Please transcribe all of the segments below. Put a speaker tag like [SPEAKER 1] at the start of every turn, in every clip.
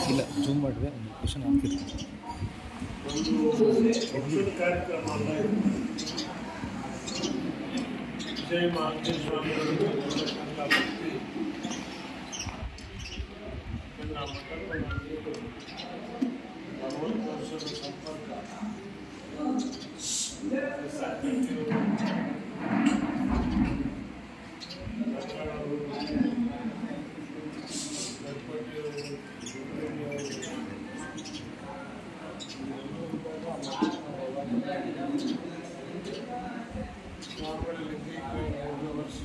[SPEAKER 1] ಇಲ್ಲ ಜೂಮ್ ಮಾಡಿದ್ರೆ ಒಂದು ಕ್ವಶನ್ ಆಗ್ತಿತ್ತು
[SPEAKER 2] ಒಂದು ಪಕ್ಷದ ಕಾರ್ಯಕ್ರಮ ಅಲ್ಲ ಇದು. ವಿಜಯ ಮಹಾಂತೇಶ ಸ್ವಾಮಿಗಳು ಇರತಕ್ಕಂಥ ವ್ಯಕ್ತಿ ಯಾಕಂದ್ರೆ ಆ ಮಠಕ್ಕೆ ನಮ್ಗೆ ಅರವತ್ತು ವರ್ಷದ ಸಂಪರ್ಕ ಸಾಕಷ್ಟು ಸರ್ಕಾರಗಳು, ಗಣಪತಿಯವರು, ಗುರುಗಳಿಯವರು, ಸ್ವಾಮಿಗಳಲ್ಲಿ ಮೂರನೇ ವರ್ಷ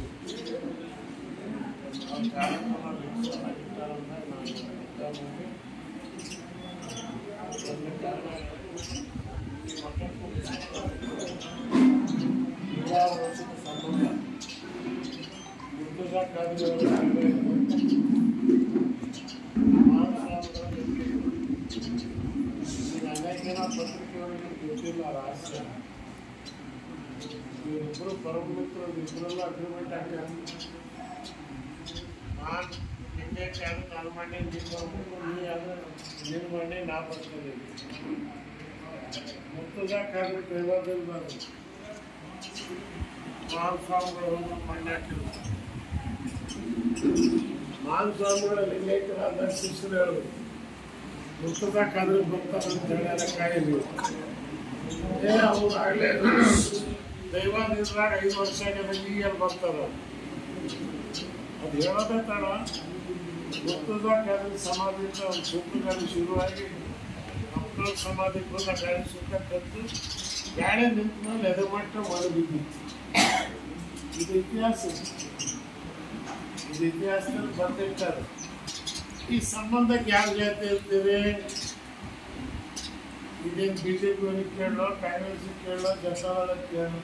[SPEAKER 2] ಆ ಕಾರ್ಯಕ್ರಮ ನಡೆಸಲಾಗಿದ್ದಾರಂದ್ರೆ ನಾನು ಇದ್ದಾನಲ್ಲಿ ನನ್ನ ಕಾರಣ ಈ ಮಠಕ್ಕೂ ನೂರಾರು ವರ್ಷದ ಸಂಬಂಧ ಮುರ್ತುಜಾ ಕಾದಿಯವರ ಮಹಾನ್ ಸ್ವಾಮಿಗಳ ಜೊತೆ ಈಗ ಅನೇಕ ಜನ ಪತ್ರಿಕೆಯವರಿಗೆ ಗೊತ್ತಿಲ್ಲ ರಹಸ್ಯ ಇವರಿಬ್ಬರು ಪರಮ ಮಿತ್ರರು ಇಬ್ಬರೆಲ್ಲ ಅಗ್ರಿಮೆಂಟ್ ಆಗ್ಯಾರ ನಾನು ನಿನ್ನೆ ಯಾರು ನಾನು ಮಾಡಿ ನೀನು ಬರ್ಬೇಕು ನೀ ಯಾರು ನೀನು ಮಾಡಿ ನಾ ಬರ್ತೇನೆ ಮುತ್ತುಜಾ ಕಾದ್ರೆ ದೈವದಲ್ಲಿ ಬರೋದು ಮಹಾನ್ ಸ್ವಾಮಿಗಳು ಹೋಗಿ ಮಣ್ಣೆ ಹಾಕಿದ್ರು ಮಹಾನ್ ಸ್ವಾಮಿಗಳ ಲಿಂಗೈಕ್ಯರಾದ ಶಿಷ್ಯರು ಹೇಳೋದು ಮುತ್ತುಜಾ ಕಾದ್ರೆ ಬರ್ತಾರೆ ಅಂತ ಹೇಳ್ಯಾರ ಕಾಯಿಲಿ ಏ ಅವ್ರು ಆಗಲೇ ದೈವ ನಿದ್ರಾಗ ಐದು ವರ್ಷ ಆಗ್ಯದ ಈಗ ಬರ್ತಾರ ಅದು ಹೇಳೋದೇ ತಡ ಗೊತ್ತದಾಗ ಗಾಡಿ ಸಮಾಧಿಯಿಂದ ಒಂದು ಸುತ್ತ ಗಾಡಿ ಶುರುವಾಗಿ ಮಕ್ಕಳ ಸಮಾಧಿ ಕೂಡ ಗಾಡಿ ಸುತ್ತ ಕದ್ದು ಗಾಡಿ ನಿಂತ ಮೇಲೆ ಎದೆ ಮಟ್ಟ ಮಳೆ ಬಿದ್ದಿತ್ತು ಇದು ಇತಿಹಾಸ ಇದು ಇತಿಹಾಸದಲ್ಲಿ ಬರ್ತಿರ್ತಾರೆ ಈ ಸಂಬಂಧಕ್ಕೆ ಯಾವ ಜಾತಿ ಇರ್ತೀವಿ ಇದೇನು ಬಿ ಜೆ ಪಿ ಅವ್ರಿಗೆ ಕೇಳೋ ಕಾಂಗ್ರೆಸ್ ಕೇಳೋ ಜನತಾದಳ ಕೇಳೋ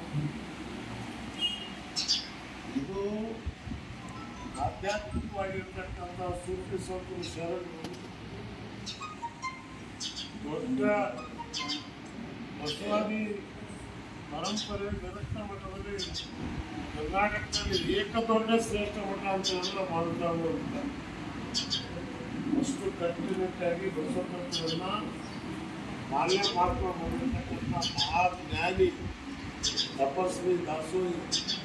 [SPEAKER 2] ಇದು ಆಧ್ಯಾತ್ಮಿಕವಾಗಿರ್ತಕ್ಕಂಥ ಸೂಫಿ ಸಂತರು ಶರಣರು ದೊಡ್ಡ ಬಸವಾದಿ ಪರಂಪರೆ ಗದಗ್ನ ಮಠದಲ್ಲಿ ಕರ್ನಾಟಕದಲ್ಲಿ ಏಕ ದೊಡ್ಡ ಶ್ರೇಷ್ಠ ಮಠ ಅಂತ ಹೇಳಿದ್ರೆ ಮಾರುತಾಳು ಅಂತ ಅಷ್ಟು ಕಟ್ಟುನಿಟ್ಟಾಗಿ ಬಸವತತ್ವವನ್ನು ಮಾಲ್ಯ ಮಾಡ್ಕೊಂಡು ಬಂದಿರತಕ್ಕಂಥ ಮಹಾ ಜ್ಞಾನಿ ತಪಸ್ವಿ ದಾಸೋಹಿ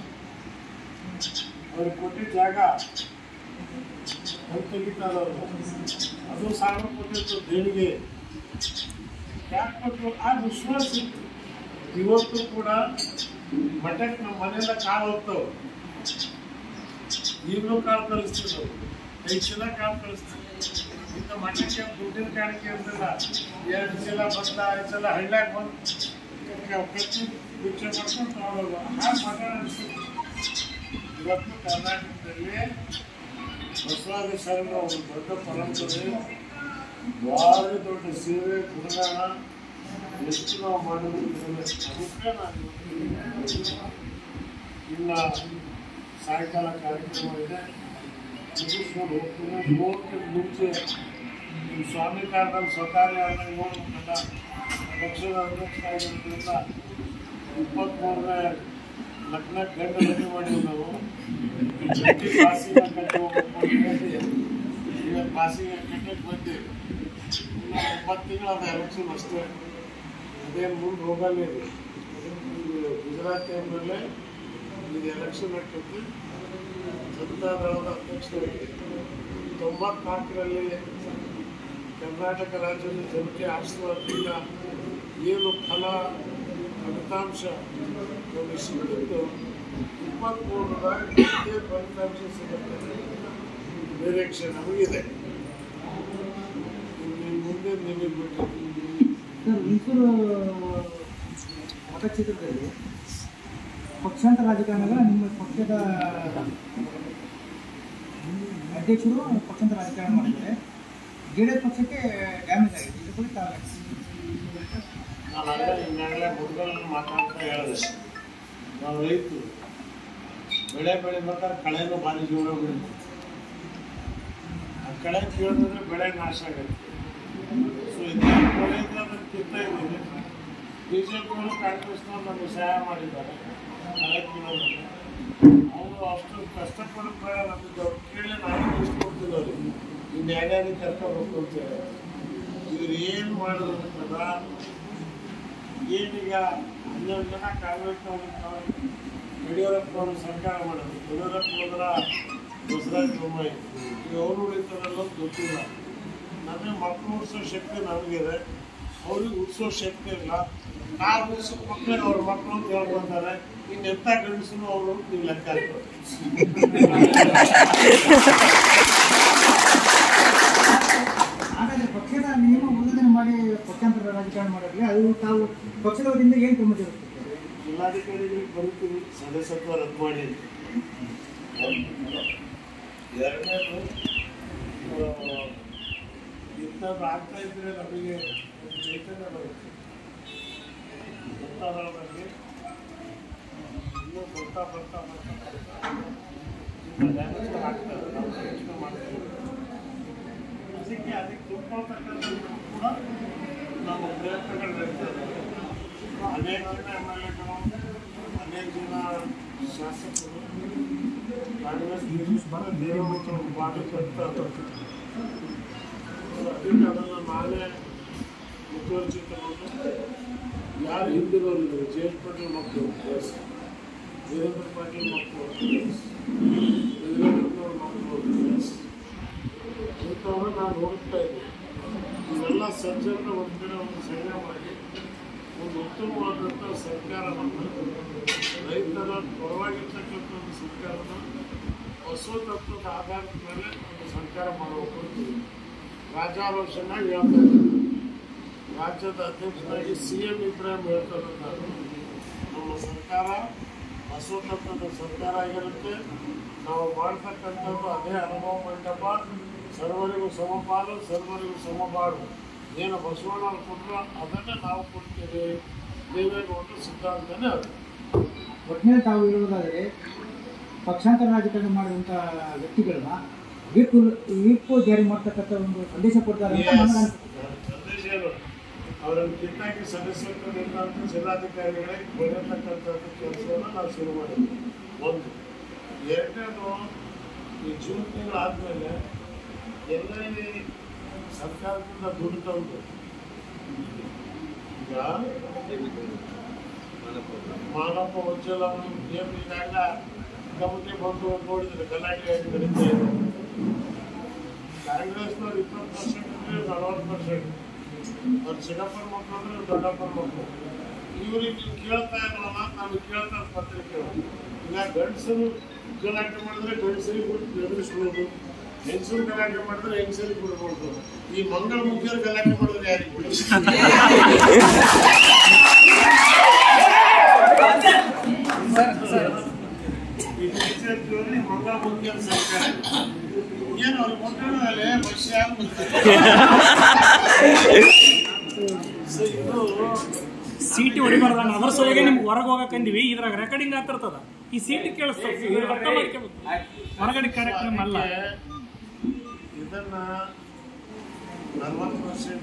[SPEAKER 2] ಅವ್ರಿಗೆ ಕೊಟ್ಟಿದ್ದ ಜಾಗ ಅಂತ ತೆಗಿತಾರೆ ಅವರು ಅದು ಸಾವಿರ ಕೊಟ್ಟಿತ್ತು ದೇಣಿಗೆ ಯಾಕೆ ಕೊಟ್ಟರು ಆ ವಿಶ್ವಾಸ ಇತ್ತು ಇವತ್ತು ಕೂಡ ಮಠಕ್ಕೆ ನಮ್ಮ ಮನೆಯಿಂದ ಕಾಳು ಹೋಗ್ತಾವೆ ಈಗಲೂ ಕಾಳು ಕಳಿಸ್ತೀವಿ ನಾವು ಐದು ಚೀಲ ಕಾಳು ಕಳಿಸ್ತೀವಿ ಇಂಥ ಮಠಕ್ಕೆ ದುಡ್ಡಿನ ಕಾಣಿಕೆ ಇರ್ತಿಲ್ಲ ಎರಡು ಚೀಲ ಬಂದ ಐದು ಸಲ ಹಳ್ಳ್ಯಾಗ ಬಂದು ಕಚ್ಚಿ ಭಿಕ್ಷೆ ಮಾಡ್ಕೊಂಡು ತಗೊಳ್ಳೋದು ಹಾಗೆ ಮಠ ನಡೆಸ್ತೀವಿ ಇವತ್ತು ಕರ್ನಾಟಕದಲ್ಲಿ ಬಸವಾದಿ ಶರಣ ಒಂದು ದೊಡ್ಡ ಪರಂಪರೆ ಭಾರಿ ದೊಡ್ಡ ಸೇವೆ ಗುಣಗಾನ ಎಷ್ಟು ನಾವು ಮಾಡಿದ್ರೆ ಅದಕ್ಕೆ ನಾನು ಇವತ್ತು ಇನ್ನು ಸಾಯಂಕಾಲ ಕಾರ್ಯಕ್ರಮ ಇದೆ ಮುಗಿಸ್ಕೊಂಡು ಹೋಗ್ತೀನಿ ಹೋಗಕ್ಕೆ ಮುಂಚೆ ಈ ಸ್ವಾಮಿ ಕಾಲದಲ್ಲಿ ಸ್ವಕಾರ್ಯ ಆದಾಗ ನೋಡ್ಬೇಕಲ್ಲ ಪಕ್ಷದ ಅಧ್ಯಕ್ಷ ಆಗಿರೋದ್ರಿಂದ ಇಪ್ಪತ್ತ್ಮೂರನೇ ಲಗ್ನ ಗಂಡ ರೆಡಿ ಮಾಡಿದ್ವಿ ನಾವು ಜೊತೆ ಪಾಸಿಂಗ್ ಕಟ್ಟಿ ಹೋಗ್ಬೇಕು ಅಂತ ಹೇಳಿ ಇವತ್ತು ಪಾಸಿಂಗ್ ಕಟ್ಟಕ್ಕೆ ಬಂದೀವಿ ಇನ್ನು ಒಂಬತ್ತು ತಿಂಗಳು ಅದು ಎಲೆಕ್ಷನ್ ಅಷ್ಟೇ ಅದೇನು ಮುಂದೆ ಹೋಗಲ್ಲ ಇದು ಇದು ಗುಜರಾತ್ ಟೈಮಲ್ಲೇ ಇದು ಎಲೆಕ್ಷನ್ ಆಗ್ತೈತಿ ಜನತಾ ದಳದ ಅಧ್ಯಕ್ಷರಾಗಿ ತೊಂಬತ್ನಾಲ್ಕರಲ್ಲಿ ಕರ್ನಾಟಕ ರಾಜ್ಯದ ಜನತೆ ಆಶೀರ್ವಾದದಿಂದ ಏನು ಫಲ ಫಲಿತಾಂಶ ನಮಗೆ ಸಿಕ್ಕಿದ್ದು ಇಪ್ಪತ್ತ್ಮೂರರಾಗ ಇದೇ ಫಲಿತಾಂಶ ಸಿಗುತ್ತೆ ನಿರೀಕ್ಷೆ ನಮಗಿದೆ ಇನ್ನು ಮುಂದೆ ನಿಮಗೆ ಬಿಟ್ಟು
[SPEAKER 3] ಸರ್ ಮೈಸೂರು ಮತಕ್ಷೇತ್ರದಲ್ಲಿ ಪಕ್ಷಾಂತರ ರಾಜಕಾರಣಿಗಳ ನಿಮ್ಮ ಪಕ್ಷದ ಅಧ್ಯಕ್ಷರು ಪಕ್ಷಾಂತರ ರಾಜಕಾರಣ ಮಾಡಿದ್ದಾರೆ ಜೆ ಡಿ ಎಸ್ ಪಕ್ಷಕ್ಕೆ ಡ್ಯಾಮೇಜ್ ಆಗಿದೆ ಇದ್ರ ಬಗ್ಗೆ ತಾವು
[SPEAKER 2] ನಾನು ಅಲ್ಲೇ ಈಗಾಗಲೇ ಹುಡುಗರನ್ನು ಮಾತಾಡ್ತಾ ಹೇಳಿದೆ ನಾವು ರೈತರು ಬೆಳೆ ಬೆಳಿಬೇಕಾದ್ರೆ ಕಳೆನೂ ಭಾರಿ ಜೋರ ಬೀಳುತ್ತೆ ಆ ಕಳೆ ಕೀಳಿದ್ರೆ ಬೆಳೆ ನಾಶ ಆಗುತ್ತೆ ಸೊ ಇದೇನು ಬೆಳೆ ಇದ್ರೆ ಅದನ್ನು ಕಿತ್ತಾ ಇದ್ದೀನಿ ಬಿ ಜೆ ಪಿಯವರು ಕಾಂಗ್ರೆಸ್ನವ್ರು ನಮಗೆ ಸಹಾಯ ಮಾಡಿದ್ದಾರೆ ಕಳೆ ಕೀಳೋದ್ರಲ್ಲಿ ಅವರು ಅಷ್ಟು ಕಷ್ಟಪಡೋ ಬೇಡ ನಮಗೆ ಅವ್ರು ಕೇಳಿ ನಾನು ಇಷ್ಟು ಕೊಡ್ತಿದ್ದಾರೆ ಇನ್ನು ನ್ಯಾಯಾಲಯ ಕರ್ಕೋಬೇಕು ಅಂತೇಳಿ ಇವ್ರು ಏನು ಮಾಡಿದ್ರು ಅಂತಂದ್ರ ಏನೀಗ ಹನ್ನೆರಡು ಜನ ಕಾಂಗ್ರೆಸ್ನವ್ರು ಯಡಿಯೂರಪ್ಪ ಅವರು ಸರ್ಕಾರ ಮಾಡೋದು ಯಡಿಯೂರಪ್ಪ ಹೋದ್ರ ಬಸವರಾಜ ಬೊಮ್ಮಾಯಿ ಈಗ ಅವರು ಉಳಿತಾರಲ್ಲ ಗೊತ್ತಿಲ್ಲ ನಮಗೆ ಮಕ್ಕಳು ಉಳಿಸೋ ಶಕ್ತಿ ನಮಗಿದೆ ಅವ್ರಿಗೆ ಉಳಿಸೋ ಶಕ್ತಿ ಇಲ್ಲ ನಾವು ಉಳಿಸೋ ಮಕ್ಕಳಿಗೆ ಅವ್ರ ಮಕ್ಕಳು ಅಂತ ಹೇಳ್ಕೊಂತಾರೆ ಇನ್ನು ಎಂಥ ಗಂಡಸರು ಅವರು ನೀವು ಲೆಕ್ಕ ಹಾಕ್ಬೇಕು
[SPEAKER 3] ಹಾಗಾದ್ರೆ ಪಕ್ಷದ ನಿಯಮ ಉಲ್ಲಂಘನೆ ಮಾಡಿ ಪಕ್ಷಾಂತರ ರಾಜಕಾರಣ ಮಾಡೋರಿಗೆ ಅದು ತಾವು ಪಕ್ಷದ ವತಿಯಿಂದ ಏನು ಕ್ರಮ ಜರುಗಿಸುತ್ತಾರೆ
[SPEAKER 2] ಜಿಲ್ಲಾಧಿಕಾರಿಗಳಿಗೆ ಬರುತ್ತೀವಿ ಸದಸ್ಯತ್ವ ರದ್ದು ಮಾಡಿ ಅಂತ. ಎರಡನೇದು ಆ, ಇಂಥದ್ದು ಆಗ್ತಾ ಇದ್ರೆ ನಮಗೆ ಒಂದು ಚೈತನ್ಯ ಬರುತ್ತೆ ಗೊತ್ತಾದವರಿಗೆ ಇನ್ನೂ ಬರ್ತಾ ಬರ್ತಾ ಬರ್ತಾ ಬರ್ತಾ ಇಂಥ ಡ್ಯಾಮೇಜ್ ಆಗ್ತದೆ ನಾವು ಯೋಚನೆ ಮಾಡ್ತೀವಿ ಅದಕ್ಕೆ ಅದಕ್ಕೆ ತುಂಬಿಕೊಳ್ತಕ್ಕಂಥದ್ದು ಕೂಡ ನಾವು ಪ್ರಯತ್ನಗಳು ನಡೀತದೆ ಅನೇಕ ಜನ ಎಮ್ ಎಲ್ ಎಗಳು ಅನೇಕ ಜನ ಶಾಸಕರು ಕಾಂಗ್ರೆಸ್ ಬಾಡಿ ಕಟ್ತಾರೆ ಅದಕ್ಕೆ ಅದನ್ನು ನಾನೇ ಮುತುವರ್ಜಿ ತಗೊಂಡು ಯಾರು ಹಿಂದಿರೋರು ಜಯಂತ್ ಪಾಟೀಲ್ ಮಕ್ಕಳು ಎಸ್ ವೀರೇಂದ್ರ ಪಾಟೀಲ್ ಮಕ್ಕಳು ಎಸ್ ಯಡಿಯೂರಪ್ಪನವ್ರ ಮಕ್ಕಳು ಎಸ್ ಇಂಥವ್ರನ್ನ ನಾನು ನೋಡ್ತಾ ಇದ್ದೆ ಇವೆಲ್ಲ ಸಜ್ಜನ ಒಂದು ಕಡೆ ಒಂದು ಸಂಘ ಮಾಡಿ ಒಂದು ಉತ್ತಮವಾದಂಥ ಸರ್ಕಾರವನ್ನು ರೈತರ ಪರವಾಗಿರ್ತಕ್ಕಂಥ ಒಂದು ಸರ್ಕಾರನ ಬಸವ ತತ್ವದ ಆಧಾರದ ಮೇಲೆ ಒಂದು ಸರ್ಕಾರ ಮಾಡಬೇಕು ಅಂತ ರಾಜಾರೋಷನಾಗಿ ಹೇಳ್ತಾ ಇದ್ದಾರೆ ರಾಜ್ಯದ ಅಧ್ಯಕ್ಷರಾಗಿ ಸಿ ಎಂ ಇಬ್ರಾಹಿಂ ಹೇಳ್ತಾರೆ ನಾನು ನಮ್ಮ ಸರ್ಕಾರ ಬಸವ ತತ್ವದ ಸರ್ಕಾರ ಆಗಿರುತ್ತೆ ನಾವು ಮಾಡ್ತಕ್ಕಂಥದ್ದು ಅದೇ ಅನುಭವ ಮಂಟಪ ಸರ್ವರಿಗೂ ಸಮಪಾಲು ಸರ್ವರಿಗೂ ಸಮಬಾಳು ಏನು ಬಸವಣ್ಣ ಕೊಟ್ಟರು ಅದನ್ನೇ ನಾವು ಕೊಡ್ತೀವಿ ದೇವೇಗೌಡರು ಸಿದ್ಧಾಂತನೇ ಅದು
[SPEAKER 3] ಒಟ್ಟಿನಲ್ಲಿ ತಾವು ಹೇಳುವುದಾದರೆ ಪಕ್ಷಾಂತರ ರಾಜಕಾರಣ ಮಾಡಿದಂಥ ವ್ಯಕ್ತಿಗಳನ್ನ ವಿಪ್ ವಿಪ್ ಜಾರಿ ಮಾಡ್ತಕ್ಕಂಥ ಒಂದು ಸಂದೇಶ ಕೊಡ್ತಾರೆ ಅಂತ ನನಗೆ ಅನ್ಸುತ್ತೆ.
[SPEAKER 2] ಸಂದೇಶ ಏನು ಅವರನ್ನು ಕಿತ್ತಾಕಿ ಸದಸ್ಯತ್ವ ನಿಂತ ಜಿಲ್ಲಾಧಿಕಾರಿಗಳಿಗೆ ಬರೆಯತಕ್ಕಂಥದ್ದು ಕೆಲಸವನ್ನು ನಾವು ಶುರು ಮಾಡಿದ್ವಿ ಒಂದು ಎರಡನೇದು ಈ ಜೂನ್ ತಿಂಗಳು ಆದಮೇಲೆ ಎಲ್ಲೆಲ್ಲಿ ಸರ್ಕಾರದಿಂದ ದುಡ್ಡು ತಂದು ಈಗ ಮಾನಪ್ಪ ಉಜ್ವಲ ಏನು ಈಗಾಗಲೇ ಕಮಿಟಿ ಬಂದು ನೋಡಿದ್ರೆ ಗಲಾಟೆ ಆಗಿ ನಡೀತಾ ಇದೆ ಕಾಂಗ್ರೆಸ್ನವ್ರು ಇಪ್ಪತ್ತು ಪರ್ಸೆಂಟ್ ಅಂದ್ರೆ ನಲವತ್ತು ಪರ್ಸೆಂಟ್ ಅವ್ರು ಚಿಕ್ಕಪ್ಪನ ಮಕ್ಕಳು ಅಂದ್ರೆ ದೊಡ್ಡಪ್ಪನ ಮಕ್ಕಳು ಇವ್ರಿಗೆ ನೀವು ಕೇಳ್ತಾ ಇಲ್ವಲ್ಲ ನಾವು ಕೇಳ್ತಾ ಇರೋ ಪತ್ರಿಕೆ ಈಗ ಗಂಡಸರು ಗಲಾಟೆ ಮಾಡಿದ್ರೆ ಗಂಡಸರಿಗೆ ಬಿಟ್ಟು ಎದುರಿಸ್ಬೋದು ಹೆಂಗಸರು ಗಲಾಟೆ ಮಾಡಿದ್ರೆ ಹೆಂಗಸರಿಗೆ ಬಿಡ್ಬೋದು ಈ ಮಂಗಳ ಮುಖ್ಯರು ಗಲಾಟೆ ಮಾಡಿದ್ರೆ ಯಾರಿಗೆ ಬಿಡಿ ಈ ಬಿಜೆಪಿಯವರು ಈ ಮಂಗಳ ಮುಖ್ಯರ ಸರ್ಕಾರ ಏನು ಅವ್ರು ಕೊಟ್ಟಿರಲ್ಲ ಬಸ್ಯ ಸೊ ಇದು
[SPEAKER 4] ಸೀಟಿ ಹೊಡಿಬಾರ್ದ ಅದ್ರ ಸಲುವಾಗಿ ನಿಮ್ಗೆ ಹೊರಗೆ ಹೋಗಕ್ಕಂದಿವಿ ಇದ್ರಾಗ ರೆಕಾರ್ಡಿಂಗ್ ಆಗ್ತಿರ್ತದ ಈ ಸೀಟ್ ಕೇಳಿಸ್ತದೆ ಇದು ಅರ್ಥ ಮಾಡ್ಕೊಬೇಕು ಹೊರಗಡೆ ಕಾರ್ಯಕ್ರಮ ಅಲ್ಲ
[SPEAKER 2] ಇದನ್ನ ನಲವತ್ತು ಪರ್ಸೆಂಟ್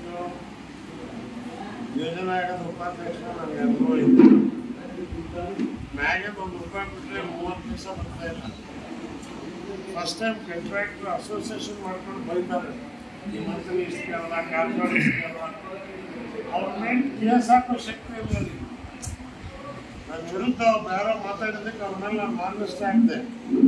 [SPEAKER 2] ಯೋಜನಾ ಆಯೋಗದ ಉಪಾಧ್ಯಕ್ಷ ನನಗೆ ಅನುಭವ ಇದೆ ಮ್ಯಾಗೆ ಒಂದು ರೂಪಾಯಿ ಬಿಟ್ಟರೆ ಮೂವತ್ತು ದಿವಸ ಬರ್ತಾ ಇಲ್ಲ ಫಸ್ಟ್ ಟೈಮ್ ಕಾಂಟ್ರಾಕ್ಟರ್ ಅಸೋಸಿಯೇಷನ್ ಮಾಡ್ಕೊಂಡು ಬೈತಾರೆ ಈ ಮಂತ್ರಿ ಇಷ್ಟು ಕೇಳಲ್ಲ ಕಾರ್ಪೊರೇಟ್ ಇಷ್ಟು ಕೇಳಲ್ಲ ಅವ್ರ ಮೇಲೆ ಕೇಸ್ ಹಾಕೋ ಶಕ್ತಿ ಇರಲಿಲ್ಲ ನನ್ನ ವಿರುದ್ಧ ಒಬ್ಬ ಯಾರೋ ಮಾತಾಡಿದ್ದಕ್ಕೆ ಅವ್ರ ಮೇಲೆ ನಾನು ಮಾನವಿಷ್ಟ ಆಗ್ದೆ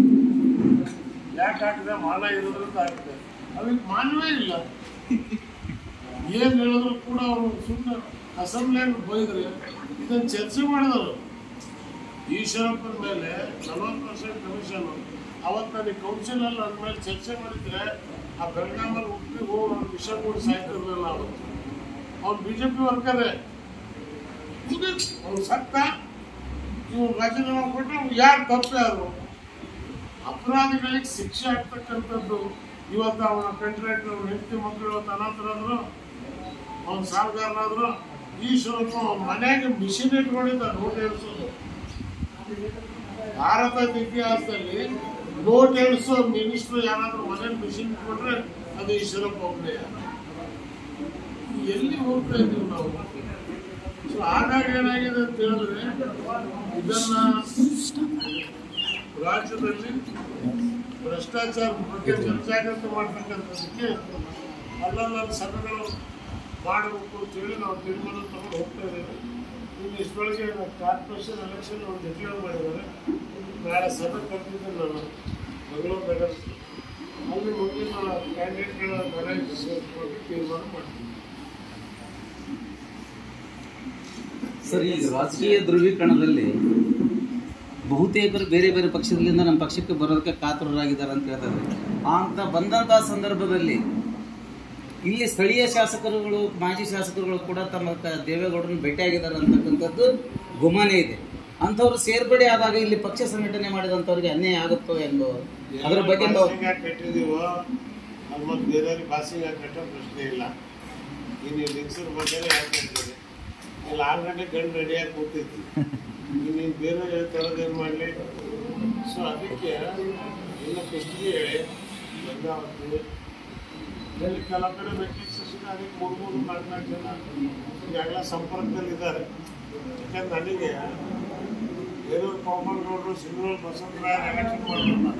[SPEAKER 2] ಯಾಕೆ ಹಾಕಿದೆ ಮಾನ ಇರೋದ್ರಿಂದ ಹಾಕಿದೆ ಅದಕ್ಕೆ ಮಾನವೇ ಇಲ್ಲ ಏನ್ ಹೇಳಿದ್ರು ಕೂಡ ಅವರು ಸುಮ್ಮನೆ ಅಸೆಂಬ್ಲಿಯಲ್ಲಿ ಬೈದ್ರೆ ಇದನ್ನ ಚರ್ಚೆ ಮಾಡಿದರು ಈಶ್ವರಪ್ಪನ ಮೇಲೆ ನಲವತ್ತು ಪರ್ಸೆಂಟ್ ಕಮಿಷನ್ ಅವತ್ತು ನನಗೆ ಕೌನ್ಸಿಲಲ್ಲಿ ನನ್ನ ಮೇಲೆ ಚರ್ಚೆ ಮಾಡಿದ್ರೆ ಆ ಬೆಳಗಾಮಲ್ಲಿ ಉಪ್ಪಿ ಹೋಗಿ ಅವ್ನು ವಿಷ ಕೂಡ ಸಾಯ್ತಿರ್ಲಿಲ್ಲ ಅವತ್ತು ಅವ್ನು ಬಿ ಜೆ ಪಿ ವರ್ಕರೇ ಅವ್ನು ಸತ್ತ ಇವ್ನು ರಾಜೀನಾಮೆ ಕೊಟ್ಟರೆ ಅವ್ನು ಯಾರು ತಪ್ಪು ಯಾರು ಅಪರಾಧಿಗಳಿಗೆ ಶಿಕ್ಷೆ ಆಗ್ತಕ್ಕಂಥದ್ದು ಇವತ್ತು ಅವನ ಕಾಂಟ್ರಾಕ್ಟರ್ ಅವ್ನ ಹೆಂಡತಿ ಮಕ್ಕಳು ಇವತ್ತು ಅನಾಥರಾದ್ರು ಅವನ ಸಾಲಗಾರನಾದ್ರು ಈಶ್ವರಪ್ಪ ಅವನ ಮನೆಗೆ ಮಿಷಿನ್ ಇಟ್ಕೊಂಡಿದ್ದ ನೋಟ್ ಏರಿಸೋದು ಭಾರತದ ಇತಿಹಾಸದಲ್ಲಿ ನೋಟ್ ಏರಿಸೋ ಮಿನಿಸ್ಟರ್ ಯಾರಾದ್ರೂ ಮನೇಲಿ ಮಿಷಿನ್ ಇಟ್ಕೊಂಡ್ರೆ ಅದು ಈಶ್ವರಪ್ಪ ಒಬ್ಬನೇ ಎಲ್ಲಿ ಹೋಗ್ತಾ ಇದ್ದೀವಿ ನಾವು ಸೊ ಹಾಗಾಗಿ ಏನಾಗಿದೆ ಅಂತ ಹೇಳಿದ್ರೆ ಇದನ್ನ ರಾಜ್ಯದಲ್ಲಿ ಭ್ರಷ್ಟಾಚಾರ ಬಗ್ಗೆ ಜನಜಾಗೃತಿ ಮಾಡ್ತಕ್ಕಂಥದ್ದಕ್ಕೆ ಅಲ್ಲಲ್ಲಿ ಸಭೆಗಳು ಮಾಡಬೇಕು ಅಂತೇಳಿ ನಾವು ತೀರ್ಮಾನ ತಗೊಂಡು ಹೋಗ್ತಾ ಇದ್ದೇವೆ ಇನ್ನು ಇಷ್ಟರೊಳಗೆ ಕಾರ್ಪೊರೇಷನ್ ಎಲೆಕ್ಷನ್ ಒಂದು ಡಿಕ್ಲೇರ್ ಮಾಡಿದ್ದಾರೆ ನಾಳೆ ಸಭೆ ಕರೆದಿದ್ದೆ ನಾನು ಮಂಗಳೂರು ನಗರ ಅಲ್ಲಿ ಮುಂದಿನ ಕ್ಯಾಂಡಿಡೇಟ್ಗಳ ಮ್ಯಾನೇಜ್ ಸೇರಿಸ್ಕೊಂಡು ತೀರ್ಮಾನ ಮಾಡ್ತೀನಿ
[SPEAKER 5] ಸರ್ ಈ ರಾಜಕೀಯ ಧ್ರುವೀಕರಣದಲ್ಲಿ ಬಹುತೇಕರು ಬೇರೆ ಬೇರೆ ಪಕ್ಷದಿಂದ ನಮ್ಮ ಪಕ್ಷಕ್ಕೆ ಬರೋದಕ್ಕೆ ಕಾತುರರಾಗಿದ್ದಾರೆ ಅಂತ ಹೇಳ್ತಾರೆ ಅಂತ ಬಂದಂತಹ ಸಂದರ್ಭದಲ್ಲಿ ಇಲ್ಲಿ ಸ್ಥಳೀಯ ಶಾಸಕರುಗಳು ಮಾಜಿ ಶಾಸಕರುಗಳು ಕೂಡ ತಮ್ಮ ಕ- ದೇವೇಗೌಡರನ್ನು ಭೇಟಿಯಾಗಿದ್ದಾರೆ ಅಂತಕ್ಕಂಥದ್ದು ಗುಮಾನೆ ಇದೆ ಅಂಥವ್ರು ಸೇರ್ಪಡೆ ಆದಾಗ ಇಲ್ಲಿ ಪಕ್ಷ ಸಂಘಟನೆ ಮಾಡಿದಂಥವ್ರಿಗೆ ಅನ್ಯಾಯ ಆಗುತ್ತೋ ಎಂಬೋ ಅದರ ಬಗ್ಗೆ ತಾವು
[SPEAKER 2] ಭಾಷೆಗೆ ಕಟ್ಟಿದೀವೋ ಅದು ಮತ್ತೆ ಬೇರೆಯವ್ರಿಗೆ ಭಾಷೆಗೆ ಕಟ್ಟೋ ಪ್ರಶ್ನೆ ಇಲ್ಲ ಇನ್ನು ಲಿಂಕ್ಸರ ಬಗ್ಗೆ ಯಾಕೆ ಕಟ್ಟಿದೆ ಇಲ್ಲಿ ಆಲ್ರೆಡಿ ಗಂಡು ರೆಡಿಯಾಗಿ ಕೂತೈತಿ ಇನ್ನು ನೀನು ಬೇರೆ ಥರದ್ದು ಮಾಡಲಿ ಸೊ ಅದಕ್ಕೆ ಇನ್ನು ಕುಷ್ಟಿಗೆ ಹೇಳಿ ಗಂಗಾವತಿ ಇಲ್ಲಿ ಕೆಲವು ಕಡೆ ಮೆಟ್ರಿಕ್ ಸೆಷನ್ ಅದಕ್ಕೆ ಮೂರು ಮೂರು ನಾಲ್ಕು ನಾಲ್ಕು ಜನ ಈಗಾಗಲೇ ಸಂಪರ್ಕದಲ್ಲಿ ಇದ್ದಾರೆ ಯಾಕಂದ್ರೆ ನನಗೆ ಬೇರೂರು ಪವನ್ಗೌಡರು ಸಿಂಧೂರು ಬಸವರಾಯ ಎಲೆಕ್ಷನ್ ಮಾಡಿದ್ರು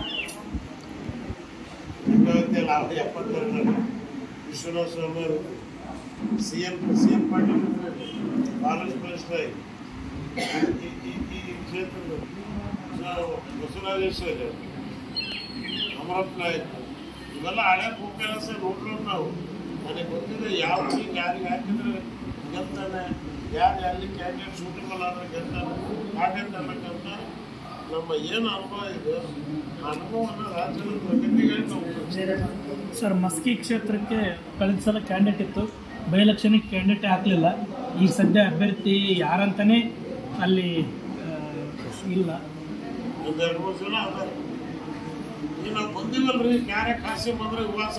[SPEAKER 2] ಗಂಗಾವತಿಯಲ್ಲಿ ಅವ್ರು ಎಪ್ಪತ್ತೆರಡು ವಿಶ್ವನಾಥ ಸ್ವಾಮಿ ಅವರು C M C M Patil college president ಈ ಈ- ಈ ಕ್ಷೇತ್ರದ ಸೊ ಬಸವರಾಜೇಶ್ವರಿ ಅಮರಪ್ಪ ನಾಯಕ್ ಇವೆಲ್ಲ ಹಳೆ ಭೂಕೆಲಸ ನೋಡ್ರು ನಾವು ನನಗೆ ಗೊತ್ತಿದೆ ಯಾವ ಸೀಟ್ ಯಾರಿಗೆ ಹಾಕಿದ್ರೆ ಗೆಲ್ತಾನೆ ಯಾರು ಎಲ್ಲಿ ಕ್ಯಾಂಡಿಡೇಟ್ ಸೂಟಬಲ್ ಆದ್ರೆ ಗೆಲ್ತಾನೆ ಹಾಗೆಂತ ಅನ್ನಕ್ಕಂತ ನಮ್ಮ ಏನು ಅನುಭವ ಇದೆ ಆ ಅನುಭವವನ್ನು ರಾಜ್ಯದ ಪ್ರಗತಿಗೆ ನಾವು
[SPEAKER 4] ಸರ್ ಮಸ್ಕಿ ಕ್ಷೇತ್ರಕ್ಕೆ ಕಳೆದ ಸಲ ಕ್ಯಾಂಡಿಡೇಟ್ ಇತ್ತು ಬೈ ಎಲೆಕ್ಷನ್ಗೆ ಕ್ಯಾಂಡಿಡೇಟ್ ಹಾಕಲಿಲ್ಲ ಈಗ ಸದ್ಯ ಅಭ್ಯರ್ಥಿ ಯಾರಂತಾನೆ ಅಲ್ಲಿ ಆ, ಇಲ್ಲ
[SPEAKER 2] ಒಂದು ಎರಡು ಮೂರು ಸಲ ಅದ ಈಗ ನಾವು ಬಂದಿವಲ್ರಿ ಯಾರೇ ಕಾಸಿ ಬಂದ್ರೆ ಉವಾಸ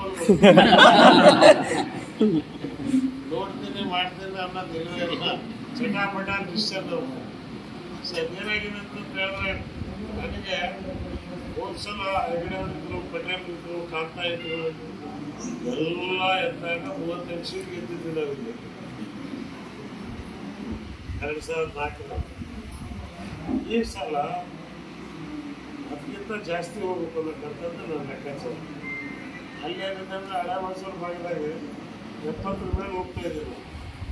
[SPEAKER 2] ನೋಡ್ತೀನಿ ಮಾಡ್ತೀನಿ ಅನ್ನೋದು ಇಲ್ಲವೇ ಇಲ್ಲ ಚಟಾಪಟ ಡಿಸ್ಟರ್ಬ್ ಸರ್ ಏನಾಗಿದೆ ಅಂತ ಹೇಳಿದ್ರೆ ನನಗೆ ಹೋದ್ ಸಲ ಹೆಗಡೆ ಇದ್ರು ಪಟೇಲ್ ಇದ್ರು ಕಾಂತ ಇದ್ರು ಎಲ್ಲ ಎದ್ದಾಗ ಮೂವತ್ತೆಂಟು ಸೀಟ್ ಗೆದ್ದಿದ್ದು ನಾವಿಲ್ಲಿ ಎರಡು ಸಾವಿರದ ನಾಲ್ಕರಲ್ಲಿ ಈ ಸಲ ಅದಕ್ಕಿಂತ ಜಾಸ್ತಿ ಹೋಗ್ಬೇಕು ಅನ್ನೋಕ್ಕಂಥದ್ದು ನನ್ನ ಲೆಕ್ಕಾಚಾರ ಅಲ್ಲಿ ಏನಿದೆ ಅಂದ್ರೆ ಹಳೆ ಮೈಸೂರು ಭಾಗದಾಗ ಎಪ್ಪತ್ತರ ಮೇಲೆ ಹೋಗ್ತಾ ಇದ್ದೀವಿ ನಾವು.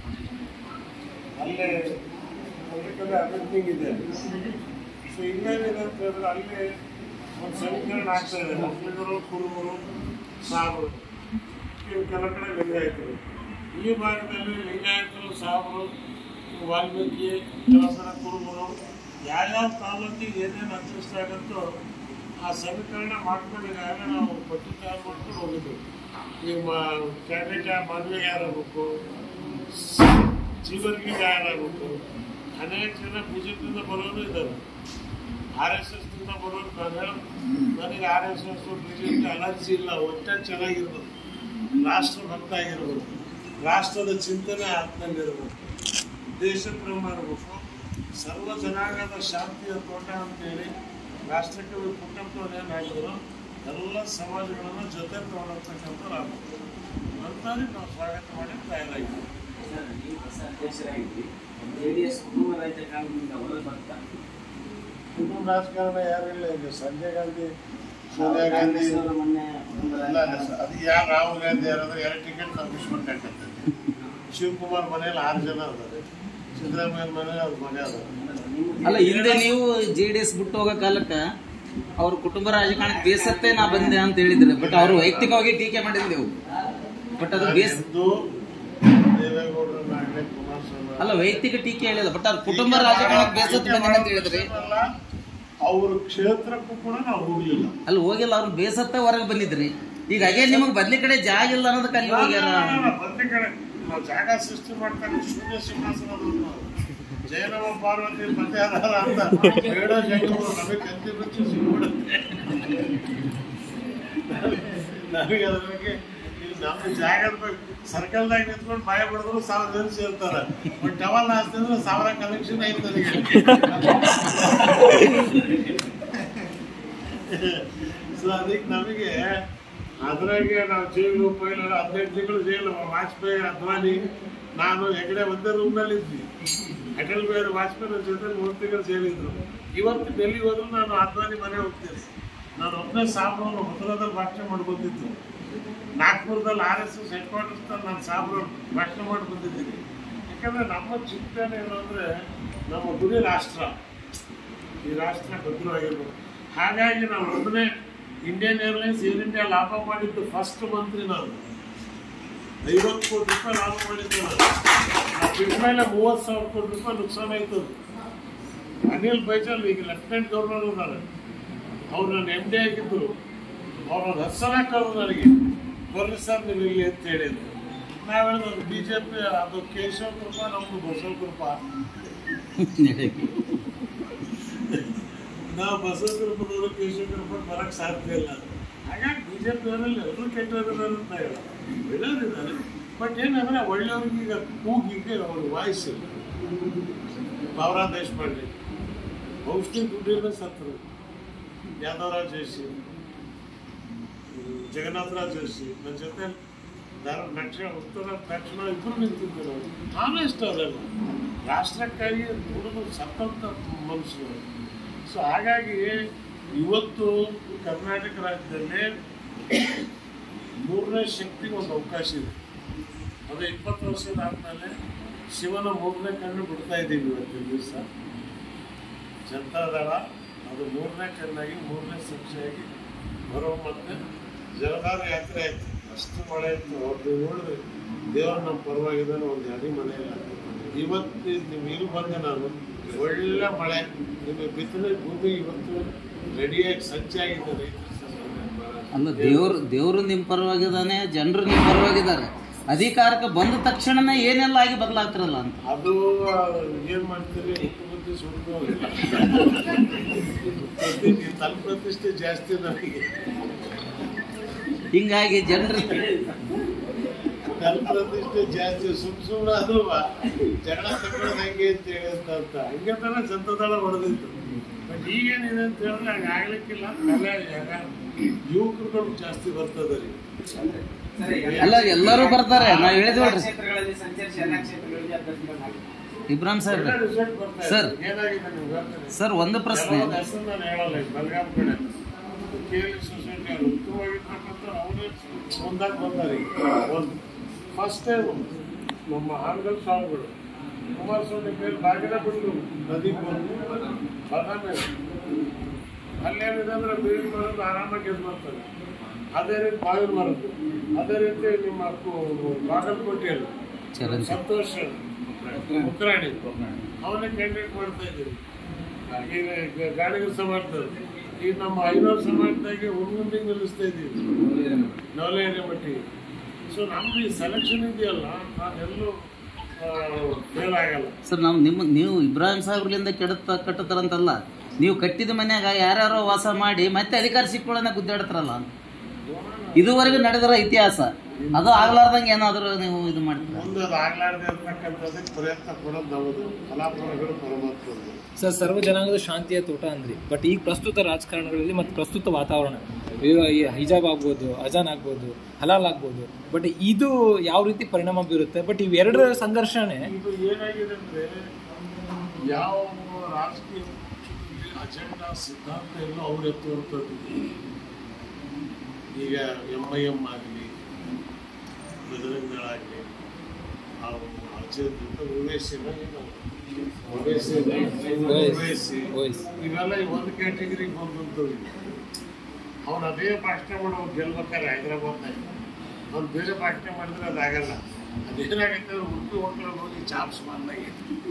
[SPEAKER 2] ಅಲ್ಲೇ ಅದಕ್ಕೆಲ್ಲ ಅಭಿವೃದ್ಧಿ ಇದೆ ಸೊ ಇನ್ನೇನಿದೆ ಅಂತ ಹೇಳಿದ್ರೆ ಅಲ್ಲಿ ಒಂದು ಸಮೀಕರಣ ಆಗ್ತಾ ಇದೆ ಮುಸ್ಲಿಮರು ಕುರುಬರು ಸಾಬರು ಇವು ಕೆಲವು ಕಡೆ ಲಿಂಗಾಯತರು ಈ ಭಾಗದಲ್ಲಿ ಲಿಂಗಾಯತರು ಸಾಬರು ವಾಲ್ಮೀಕಿ ಕೆಲವು ಕಡೆ ಕುರುಬರು ಯಾವ್ಯಾವ ತಾಲೂಕಿಗೆ ಏನೇನು ಅಡ್ಜಸ್ಟ್ ಆಗುತ್ತೋ ಆ ಸಮೀಕರಣ ಮಾಡ್ಕೊಂಡು ಈಗಾಗಲೇ ನಾವು ಪಟ್ಟಿ ತಯಾರು ಮಾಡ್ಕೊಂಡು ಹೋಗಿದ್ದೀವಿ ಈಗ ಮಾ ಕ್ಯಾಂಡಿಡೇಟ್ ಮದುವೆ ಯಾರಾಗಬೇಕು ಜೀವನಿಗೆ ಯಾರಾಗಬೇಕು ಅನೇಕ ಜನ ಬಿ ಜೆ ಪಿಯಿಂದ ಬರೋರು ಇದ್ದಾರೆ ಆರ್ ಎಸ್ ಎಸ್ನಿಂದ ಬರೋರು ನಾನು ಹೇಳ ನನಗೆ R S S B J P allergy ಇಲ್ಲ ಒಟ್ಟೆ ಚೆನ್ನಾಗಿರ್ಬೋದು ರಾಷ್ಟ್ರ ಭಕ್ತ ಆಗಿರ್ಬೋದು ರಾಷ್ಟ್ರದ ಚಿಂತನೆ ಆತ್ಮಲ್ಲಿರ್ಬೇಕು ದೇಶ ಪ್ರೇಮ ಇರಬೇಕು ಸರ್ವ ಜನಾಂಗದ ಶಾಂತಿಯ ತೋಟ ಅಂತೇಳಿ ರಾಷ್ಟ್ರಕವಿ ಪುಟ್ಟಪ್ಪನವ್ರು ಏನು ಹೇಳಿದ್ರು ಎಲ್ಲ ಸಮಾಜಗಳನ್ನು ಜೊತೆ ತಗೊಂಡೋಗ್ತಕ್ಕಂಥವ್ರು ಆಗಬೇಕು ಅಂತಾನೆ ನಾವು ಸ್ವಾಗತ ಮಾಡಿ ತಯಾರಾಗಿದ್ದೀವಿ ಕುಟುಂಬ ರಾಜಕಾರಣ ಯಾರಿಲ್ಲ ಈಗ ಸಂಜಯ್ ಗಾಂಧಿ ಸೋನಿಯಾ ಗಾಂಧಿ ಇಲ್ಲ ಇಲ್ಲ ಸರ್. ಅದು ಯಾರು ರಾಹುಲ್ ಗಾಂಧಿ ಯಾರಾದ್ರೆ ಎರಡು ಟಿಕೆಟ್ ತಪ್ಪಿಸ್ಕೊಂಡು ಹಾಕಂತೈತಿ ಶಿವಕುಮಾರ್ ಮನೇಲಿ ಆರು ಜನ ಅದಾರೆ ಸಿದ್ದರಾಮಯ್ಯ ಮನೇಲಿ ಅವ್ರ ಮನೆ ಅದಾರೆ
[SPEAKER 5] ಅಲ್ಲ ಹಿಂದೆ ನೀವು ಜೆ ಡಿ ಎಸ್ ಬಿಟ್ಟು ಹೋಗೋ ಕಾಲಕ್ಕ ಅವ್ರ ಕುಟುಂಬ ರಾಜಕಾರಣಕ್ಕೆ ಬೇಸತ್ತೆ ನಾ ಬಂದೆ ಅಂತ ಹೇಳಿದ್ರೆ ಬಟ್ ಅವರು ವೈಯಕ್ತಿಕವಾಗಿ ಟೀಕೆ ಮಾಡಿದ್ದೆವು ಬಟ್ ಅದು ಬೇಸ್
[SPEAKER 2] ಎಂದು ದೇವೇಗೌಡರನ್ನಾಗಲಿ ಕುಮಾರಸ್ವಾಮಿ
[SPEAKER 5] ಅಲ್ಲ ವೈಯಕ್ತಿಕ ಟೀಕೆ ಹೇಳಿಲ್ಲ ಬಟ್ ಅವ್ರ ಕುಟುಂಬ ರಾಜಕಾರಣಕ್ಕೆ ಬೇಸತ್ತು ಬಂದಿದೆ ಅಂತ ಹೇಳಿದ್ರಿ
[SPEAKER 2] ಅಲ್ಲ, ಅವ್ರ ಕ್ಷೇತ್ರಕ್ಕೂ ಕೂಡ ನಾವು ಹೋಗ್ಲಿಲ್ಲ
[SPEAKER 5] ಅಲ್ಲಿ ಹೋಗಿಲ್ಲ ಅವ್ರು ಬೇಸತ್ತ ಹೊರಗೆ ಬಂದಿದ್ರಿ ಈಗ ಹಾಗೆ ನಿಮಗೆ ಬದ್ಲಿ ಕಡೆ ಜಾಗ ಇಲ್ಲ ಅನ್ನೋದಕ್ಕೆ ಅಲ್ಲಿ ಹೋಗ್ಯಾರ
[SPEAKER 2] ಬಂದ ಕಡೆ ನಾವು ಜಾಗ ಸೃಷ್ಟಿ ಮಾಡ್ತಾರೆ ಶೂನ್ಯ ಸಿಂಹಾಸನ ಜಯನವ ಪಾರ್ವತಿ ಮತ್ತೆ ಅದಾರ ಅಂತ ಬೇಡ ಜಗತ್ತು ನಮಗೆ ಕಂದಿ ಬಿಚ್ಚಿ ಸಿಗ್ಬಿಡುತ್ತೆ ನಮಗೆ ಅದ್ರ ಬಗ್ಗೆ ಇಲ್ಲಿ ನಮ್ಮ ಜಾಗದ ಬಗ್ಗೆ ಸರ್ಕಲ್ದಾಗ ನಿಂತ್ಕೊಂಡು ಭಯ ಬಿಡಿದ್ರು ಸಾವಿರ ಜನ ಸೇರ್ತಾರೆ ಬಟ್ ಟವಲ್ ಹಾಸ್ತಿದ್ರೆ ಸಾವಿರ ಕಲೆಕ್ಷನ್ ಐತೆ ನನಗೆ ಸೊ ಅದಕ್ಕೆ ನಮಗೆ ಅದ್ರಾಗೆ ನಾವು ಜೈಲು ಪೈಲು ಹದಿನೆಂಟು ತಿಂಗಳು ಜೈಲು ವಾಜಪೇಯಿ ಅದ್ವಾನಿ ನಾನು ಹೆಗಡೆ ಒಂದೇ ರೂಮ್ನಲ್ಲಿ ಇದ್ವಿ ಅಟಲ್ ಬಿಹಾರಿ ವಾಜಪೇಯಿ ನನ್ನ ಜೊತೆ ಮೂರು ತಿಂಗಳು ಜೈಲಿದ್ರು ಇವತ್ತು ಡೆಲ್ಲಿಗೆ ಹೋದ್ರು ನಾನು ಅದ್ವಾನಿ ಮನೆ ಹೋಗ್ತೀನಿ ನಾನು ಒಬ್ಬನೇ ಸಾಬ್ರವ್ರು ಮೊದಲದಲ್ಲಿ ಭಾಷಣ ಮಾಡಿ ಬಂದಿದ್ದು ನಾಗ್ಪುರದಲ್ಲಿ R S S headquarters ನಾನು ಸಾಬ್ರವ್ರು ಭಾಷಣ ಮಾಡಿ ಬಂದಿದ್ದೀನಿ ಯಾಕಂದ್ರೆ ನಮ್ಮ ಚಿಂತನೆ ಏನು ಅಂದರೆ ನಮ್ಮ ಗುರಿ ರಾಷ್ಟ್ರ ಈ ರಾಷ್ಟ್ರ ಭದ್ರವಾಗಿರ್ಬೇಕು ಹಾಗಾಗಿ ನಾವು ಒಬ್ಬನೇ ಇಂಡಿಯನ್ ಏರ್ಲೈನ್ಸ್ ಏರ್ ಇಂಡಿಯಾ ಲಾಭ ಮಾಡಿದ್ದು ಫಸ್ಟ್ ಮಂತ್ರಿ ನಾನು ಐವತ್ತು ಕೋಟಿ ರೂಪಾಯಿ ಲಾಭ ಮಾಡಿದ್ದೆ ನಾನು ನಾವು ಬಿಟ್ಟ ಮೇಲೆ ಮೂವತ್ತು ಸಾವಿರ ಕೋಟಿ ರೂಪಾಯಿ ನುಕ್ಸಾನ ಆಯ್ತು ಅದು. ಅನಿಲ್ ಬೈಜಲ್ ಈಗ ಲೆಫ್ಟಿನೆಂಟ್ ಗವರ್ನರ್ ಇದ್ದಾರೆ ಅವ್ರು ನನ್ನ ಎಮ್ ಡಿ ಆಗಿದ್ದರು ಅವ್ರ ಒಂದು ಹೆಸರೇ ಕರೆದು ನನಗೆ ಬರ್ರಿ ಸರ್ ನೀವು ಇಲ್ಲಿ ಅಂತ ಹೇಳಿದ್ರು ನಾವು ಹೇಳಿದ್ರು ಬಿ ಜೆ ಪಿ ಅದು ಕೇಶವ ಕೃಪಾ ನಮ್ಮದು ಬಸವ ಕೃಪಾ ನಾವು ಬಸವ ಕೃಪದವರು ಕೇಶವ ಕೃಪಾ ಬರಕ್ಕೆ ಸಾಧ್ಯ ಇಲ್ಲ ಹಾಗಾಗಿ ಬಿ ಜೆ ಪಿ ಅವರಲ್ಲಿ ಎಲ್ಲರೂ ಕೆಟ್ಟವರಿದ್ದಾರೆ ಅಂತ ಹೇಳ ಒಳ್ಳೆಯವರಿದ್ದಾರೆ ಬಟ್ ಏನಂದ್ರೆ ಒಳ್ಳೆಯವ್ರಿಗೆ ಈಗ ಕೂಗಿಗೆ ಅವ್ರ ವಾಯ್ಸ್ ಭಾವರಾ ದೇಶಪಾಂಡೆ ಔಷಧಿ ದುಡ್ಡಿಲ್ಲ ಸತ್ತರು ಯಾದವರಾಜ್ ಜೋಶಿ ಹ್ಮ್, ಜಗನ್ನಾಥರಾಜ್ ಜೋಶಿ ನನ್ನ ಜೊತೆ ಧಾರ ದಕ್ಷಿಣ ಉತ್ತರ ದಕ್ಷಿಣ ಇಬ್ಬರು ನಿಂತಿದ್ದು ನಾವು ನಾನು ಇಷ್ಟ ಅದಲ್ಲ ರಾಷ್ಟ್ರಕ್ಕಾಗಿ ದುಡಿದು ಸತ್ತಂತ ಮನುಷ್ಯರು ಸೊ ಹಾಗಾಗಿ ಇವತ್ತು ಕರ್ನಾಟಕ ರಾಜ್ಯದಲ್ಲಿ ಮೂರನೇ ಶಕ್ತಿಗೆ ಒಂದು ಅವಕಾಶ ಇದೆ ಅದು ಇಪ್ಪತ್ತು ವರ್ಷದ ಆದಮೇಲೆ ಶಿವನ ಮೂರನೇ ಕಣ್ಣು ಬಿಡ್ತಾ ಇದ್ದೀವಿ ಇವತ್ತಿನ ದಿವಸ ಜನತಾದಳ ಅದು ಮೂರನೇ ಕಣ್ಣಾಗಿ ಮೂರನೇ ಸಂಶೆಯಾಗಿ ಬರೋ ಮತ್ತೆ ಜಲಧಾರ ಯಾತ್ರೆ ಆಯ್ತು ಅಷ್ಟು ಮಳೆ ಇತ್ತು ಅವ್ರದ್ದು ನೋಡಿದ್ರೆ ದೇವರು ನಮ್ಮ ಪರವಾಗಿದ್ದಾನೆ ಒಂದು ಅಡಿ ಮನೆ ಇಲ್ಲ ಇವತ್ತು ನೀವು ಇಲ್ಲಿ ಬಂದೆ ನಾನು ಒಳ್ಳೆ ಮಳೆ ನಿಮಗೆ ಬಿತ್ತನೆ ಭೂಮಿ ಇವತ್ತು ರೆಡಿಯಾಗಿ ಸಜ್ಜಾಗಿದೆ ರೈತರ
[SPEAKER 5] ಅಲ್ಲ ದೇವ್ರು ದೇವ್ರು ನಿಮ್ಮ ಪರವಾಗಿದ್ದಾನೆ ಜನರು ನಿಮ್ಮ ಪರವಾಗಿದ್ದಾರೆ ಅಧಿಕಾರಕ್ಕೆ ಬಂದ ತಕ್ಷಣನೇ ಏನೆಲ್ಲ ಆಗಿ ಬದಲಾಗ್ತಿರಲ್ಲ ಅಂತ
[SPEAKER 2] ಅದು ಆ, ಏನ್ ಮಾಡ್ತೀರಿ ಮುಖ್ಯಮಂತ್ರಿ ಸುಳ್ಳು ತನ್ನ ಪ್ರತಿಷ್ಠೆ ಜಾಸ್ತಿ ನನಗೆ
[SPEAKER 5] ಹಿಂಗಾಗಿ ಜನರಿಗೆ
[SPEAKER 2] ತನ್ನ ಪ್ರತಿಷ್ಠೆ ಜಾಸ್ತಿ ಸುಮ್ ಸುಮ್ಮನೆ ಅದು ಜಗಳ ತಗೊಳ್ಳೋದು ಹೆಂಗೆ ಅಂತ ಹೇಳಿ ಅಂತ ಅಂತ ಹಂಗೆ ತರ ಜನತಾದಳ ಹೊಡೆದಿತ್ತು ಬಟ್ ಈಗೇನಿದೆ ಅಂತ ಹೇಳಿದ್ರೆ ಹಂಗೆ ಆಗ್ಲಿಕ್ಕಿಲ್ಲ ಕಲೆ ಆಗ ಯುವಕರುಗಳು ಜಾಸ್ತಿ ಬರ್ತದೆ ರೀ
[SPEAKER 5] ಅಲ್ಲ ಎಲ್ಲರೂ ಬರ್ತಾರೆ ನಾವು ಹೇಳಿದ್ವಲ್ರಿ
[SPEAKER 3] ಕ್ಷೇತ್ರಗಳಲ್ಲಿ ಸಂಚರಿಸಿ ಎಲ್ಲ ಕ್ಷೇತ್ರಗಳಲ್ಲಿ ಅಭ್ಯರ್ಥಿಗಳನ್ನಾಗಿ
[SPEAKER 5] ಇಬ್ರಾಹಿಂ ಸಾಹೇಬ್ರೆ
[SPEAKER 2] ರಿಸಲ್ಟ್ ಬರ್ತಾ ಇದೆ.
[SPEAKER 5] ಸರ್.
[SPEAKER 2] ಏನಾಗಿದೆ ನಿಮ್ಗೆ ಹೇಳ್ತೀನಿ
[SPEAKER 5] ಸರ್ ಒಂದು ಪ್ರಶ್ನೆ
[SPEAKER 2] ಕೆಲವೊಂದು ಹೆಸರು ನಾನು ಹೇಳಲ್ಲ ಈಗ ಬೆಳಗಾಂ ಕಡೆ ಕೆ ಎಲ್ ಸೊಸೈಟಿ ಅವರು ಉತ್ತಮವಾಗಿರ್ತಕ್ಕಂಥ ಅವರೇ ಒಂದಾಗಿ ಬಂದಾರೆ ಈಗ. ಒಂದು ಫಸ್ಟ್ ಟೈಮ್ ನಮ್ಮ ಹಾನಗಲ್ ಸ್ವಾಮಿಗಳು ಕುಮಾರಸ್ವಾಮಿ ಮೇಲೆ ಬಾಗಿಲ ಬಿಟ್ಟು ನದಿಗೆ ಬಂದು ಬಾದಾಮಿ ಅಲ್ಲೇನಿದೆ ಅಂದ್ರೆ ಬೀಳಿ ಮರದ್ದು ಆರಾಮಾಗಿ ಗೆದ್ದು ಬರ್ತಾರೆ ಅದೇ ರೀತಿ ಬಾಗಿಲು ಮರದ್ದು ಅದೇ ರೀತಿ ನಿಮ್ಮ ಕು- ಬಾಗಲಕೋಟೆಯಲ್ಲಿ
[SPEAKER 5] ಚರಂಜಿ
[SPEAKER 2] ಸಂತೋಷ್ ಮುಕ್ರಾಣಿ ಅವನೇ ಕ್ಯಾಂಡಿಡೇಟ್ ಮಾಡ್ತಾ ಇದ್ದೀವಿ ಈಗ ಗ- ಗಾಡಿಗೆ ಸಮಾಜದವ್ರು ಈಗ ನಮ್ಮ ಐನೂರು ಸಮಾಜದಾಗೆ ಹುಡುಗಂದಿಗೆ ನಿಲ್ಲಿಸ್ತಾ ಇದ್ದೀವಿ ನವಲೆಯರೆ ಮಟ್ಟಿಗೆ ಸೊ ನಮ್ದು ಈ ಸೆಲೆಕ್ಷನ್ ಇದೆಯಲ್ಲ ನಾನೆಲ್ಲೂ ಫೇಲ್ ಆಗಲ್ಲ
[SPEAKER 5] ಸರ್ ನಾವು ನಿಮ್ಮ ನೀವು ಇಬ್ರಾಹಿಂ ಸಾಹೇಬ್ರಿಂದ ಕೆಡುತ್ತ ಕಟ್ಟತಾರಂತಲ್ಲ ನೀವು ಕಟ್ಟಿದ ಮನ್ಯಾಗ ಯಾರ್ಯಾರೋ ವಾಸ ಮಾಡಿ ಮತ್ತೆ ಅಧಿಕಾರ ಸಿಕ್ಕೊಳ್ಳೋಣ ಗುದ್ದಾಡ್ತಾರಲ್ಲ ಅಂತ ಇದುವರೆಗೂ ನಡೆದಿರೋ ಇತಿಹಾಸ ಅದು ಆಗ್ಲಾರ್ದಂಗೆ ಏನಾದರೂ ನೀವು ಇದು ಮಾಡ್ತೀರಾ
[SPEAKER 2] ಮುಂದೆ ಅದು ಆಗ್ಲಾರ್ದೆ ಇರ್ತಕ್ಕಂಥದ್ದಕ್ಕೆ ಪ್ರಯತ್ನ ಪಡೋದು ನಮ್ಮದು ಫಲಾಫಲಗಳು ಪರಮಾತ್ಮದು
[SPEAKER 1] ಸರ್ ಸರ್ವ ಜನಾಂಗದ ಶಾಂತಿಯ ತೋಟ ಅಂದ್ರಿ ಬಟ್ ಈಗ ಪ್ರಸ್ತುತ ರಾಜಕಾರಣಗಳಲ್ಲಿ ಮತ್ತು ಪ್ರಸ್ತುತ ವಾತಾವರಣ ಈಗ ಈ ಹಿಜಾಬ್ ಆಗ್ಬೋದು ಅಜಾನ್ ಆಗ್ಬೋದು ಹಲಾಲ್ ಆಗ್ಬೋದು ಬಟ್ ಇದು ಯಾವ ರೀತಿ ಪರಿಣಾಮ ಬೀರುತ್ತೆ ಬಟ್ ಇವೆರಡರ ಸಂಘರ್ಷಣೆ
[SPEAKER 2] ಇದು ಏನಾಗಿದೆ ಅಂದ್ರೆ ಯಾವ ರಾಜಕೀಯ ಪಕ್ಷದಲ್ಲಿ ಅಜೆಂಡಾ ಸಿದ್ಧಾಂತ ಎಲ್ಲ ಅವ್ರು ಎತ್ತುವಂಥದ್ದು ಈಗ ಎಮ್ ಐ ಎಮ್ ಆಗಲಿ ಬಜರಂಗಗಳಾಗಲಿ ನಾವು ಅಜೆಂಡ ಉವೇಸಿನ ಉವೇಸಿ ಉವೇಸಿ
[SPEAKER 1] ಓಯ್ಸ್.
[SPEAKER 2] ಇವೆಲ್ಲ ಈ ಒಂದು ಕ್ಯಾಟಗರಿಗೆ ಬಂದಂಥವು ಅವ್ನು ಅದೇ ಭಾಷಣ ಮಾಡೋ ಗೆಲ್ಬೇಕಾರೆ ಹೈದರಾಬಾದ್ನಾಗ ಅವ್ನು ಬೇರೆ ಭಾಷಣ ಮಾಡಿದ್ರೆ ಅದಾಗಲ್ಲ ಅದೇನಾಗೈತೆ ಅಂದ್ರೆ ಉಡುಪಿ ಹೋಟ್ಲಲ್ಲಿ ಹೋಗಿ ಚಾಪ್ಸ್ ಮಾಡ್ಲಾಗಿ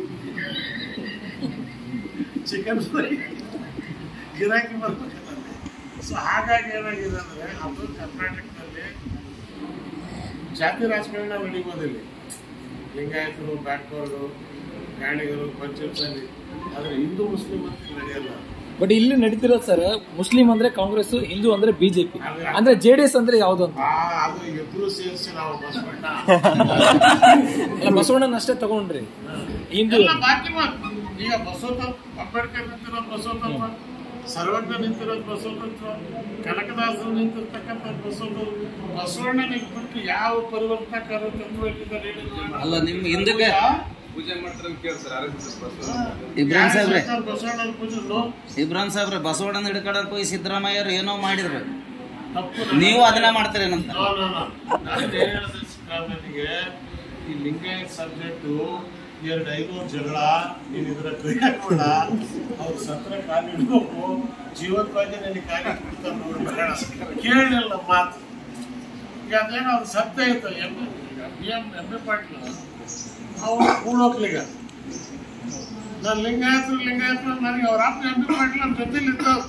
[SPEAKER 2] ಚಿಕನ್ ಫ್ರೈ ಗಿರಾಕಿ ಬರ್ಬೇಕಲ್ಲ ಸೊ ಹಾಗಾಗಿ ಏನಾಗಿದೆ ಅಂದರೆ ಅದು ಕರ್ನಾಟಕದಲ್ಲಿ ಜಾತಿ ರಾಜಕಾರಣ ನಡೀಬೋದಿಲ್ಲ ಲಿಂಗಾಯತರು ಬ್ಯಾಕ್ವರ್ಡು ಗಾಣಿಗರು ಪಂಚಾಯತ್ನಲ್ಲಿ ಆದರೆ ಹಿಂದೂ ಮುಸ್ಲಿಂ ಅಂತ ನಡೆಯಲ್ಲ
[SPEAKER 1] ಬಟ್ ಇಲ್ಲಿ ನಡೀತಿರೋದು ಸರ್ ಮುಸ್ಲಿಂ ಅಂದ್ರೆ ಕಾಂಗ್ರೆಸ್ ಹಿಂದೂ ಅಂದ್ರೆ ಬಿಜೆಪಿ ಅಂದ್ರೆ ಜೆ ಡಿ ಎಸ್ ಅಂದ್ರೆ ಯಾವ್ದು ಅಂತ
[SPEAKER 2] ಆ ಅದು ಇಬ್ರು ಸೇರಿಸಿ ನಾವು ಬಸವಣ್ಣ
[SPEAKER 1] ಅಲ್ಲ ಬಸವಣ್ಣನಷ್ಟೇ ತಗೊಂಡ್ರಿ ಹಿಂದೂ
[SPEAKER 2] ಎಲ್ಲ ಬಾಕಿ ಮಾತು ಈಗ ಬಸವತತ್ವ ಅಂಬೇಡ್ಕರ್ ನಿಂತಿರೋದು ಬಸವತತ್ವ ಸರ್ವಜ್ಞ ನಿಂತಿರೋದು ಬಸವತತ್ವ ಕನಕದಾಸರು ನಿಂತಿರ್ತಕ್ಕಂಥ ಬಸವತತ್ವ ಬಸವಣ್ಣ ನಿಂತ್ಬಿಟ್ಟು ಯಾವ ಪರಿವರ್ತನಕಾರ ತತ್ವ ಇಟ್ಟಿದ್ದಾರೆ ಹೇಳಿ?
[SPEAKER 5] ಅಲ್ಲ ನಿಮ್ಮ ಹಿಂದಕ್ಕೆ
[SPEAKER 6] ಪೂಜೆ ಮಾಡ್ತಾರೆ ಅಂತ ಕೇಳಿ sir R S S
[SPEAKER 5] Ibrahim ಸಾಹೇಬ್ರೆ
[SPEAKER 2] ಬಸವಣ್ಣನ ಪೂಜೆನು
[SPEAKER 5] ಇಬ್ರಾಹಿಂ ಸಾಹೇಬ್ರೆ ಬಸವಣ್ಣನ ಹಿಡ್ಕೊಳಕ್ ಹೋಗಿ ಸಿದ್ದರಾಮಯ್ಯರು ಏನೋ ಮಾಡಿದ್ರು
[SPEAKER 2] ತಪ್ಪು
[SPEAKER 5] ನೀವು ಅದನ್ನ ಮಾಡ್ತೀರೇನಂತ
[SPEAKER 2] ನೋ, ನೋ, ನೋ. ನಾನು ಏನ್ ಹೇಳ್ದೆ ಸಿದ್ದರಾಮಯ್ಯನಿಗೆ, ಈ ಲಿಂಗಾಯತ್ ಸಬ್ಜೆಕ್ಟು ಎರಡು ಐನೂರು ಜಗಳ ನೀನು ಇದ್ರ ಕೈ ಹಾಕ್ಬೇಡ ಅವ್ರು ಸತ್ರ ಕಾಲಿಡ್ಬೇಕು ಜೀವತ್ವಾಗಿ ನನಗೆ ಕಾಲಿ ಬಿಡ್ತಾರೆ ನೋಡಿ ಬೇಡ ಕೇಳಿಲ್ಲ ಮಾತು ಈಗ ಅದೇನೋ ಅವ್ರು ಸತ್ಯ ಇತ್ತು M B M M B Patil ಅವ್ರು ಕೂಡೋಕ್ಲಿಗ ನಾನು ಲಿಂಗಾಯತರು ಲಿಂಗಾಯತರು ನನಗೆ ಅವ್ರ ಅಪ್ಪ ಎಂ ಬಿ ಪಾಟೀಲ್ ನಮ್ಮ ಜೊತೆಲಿ ಇದ್ದವ್ರು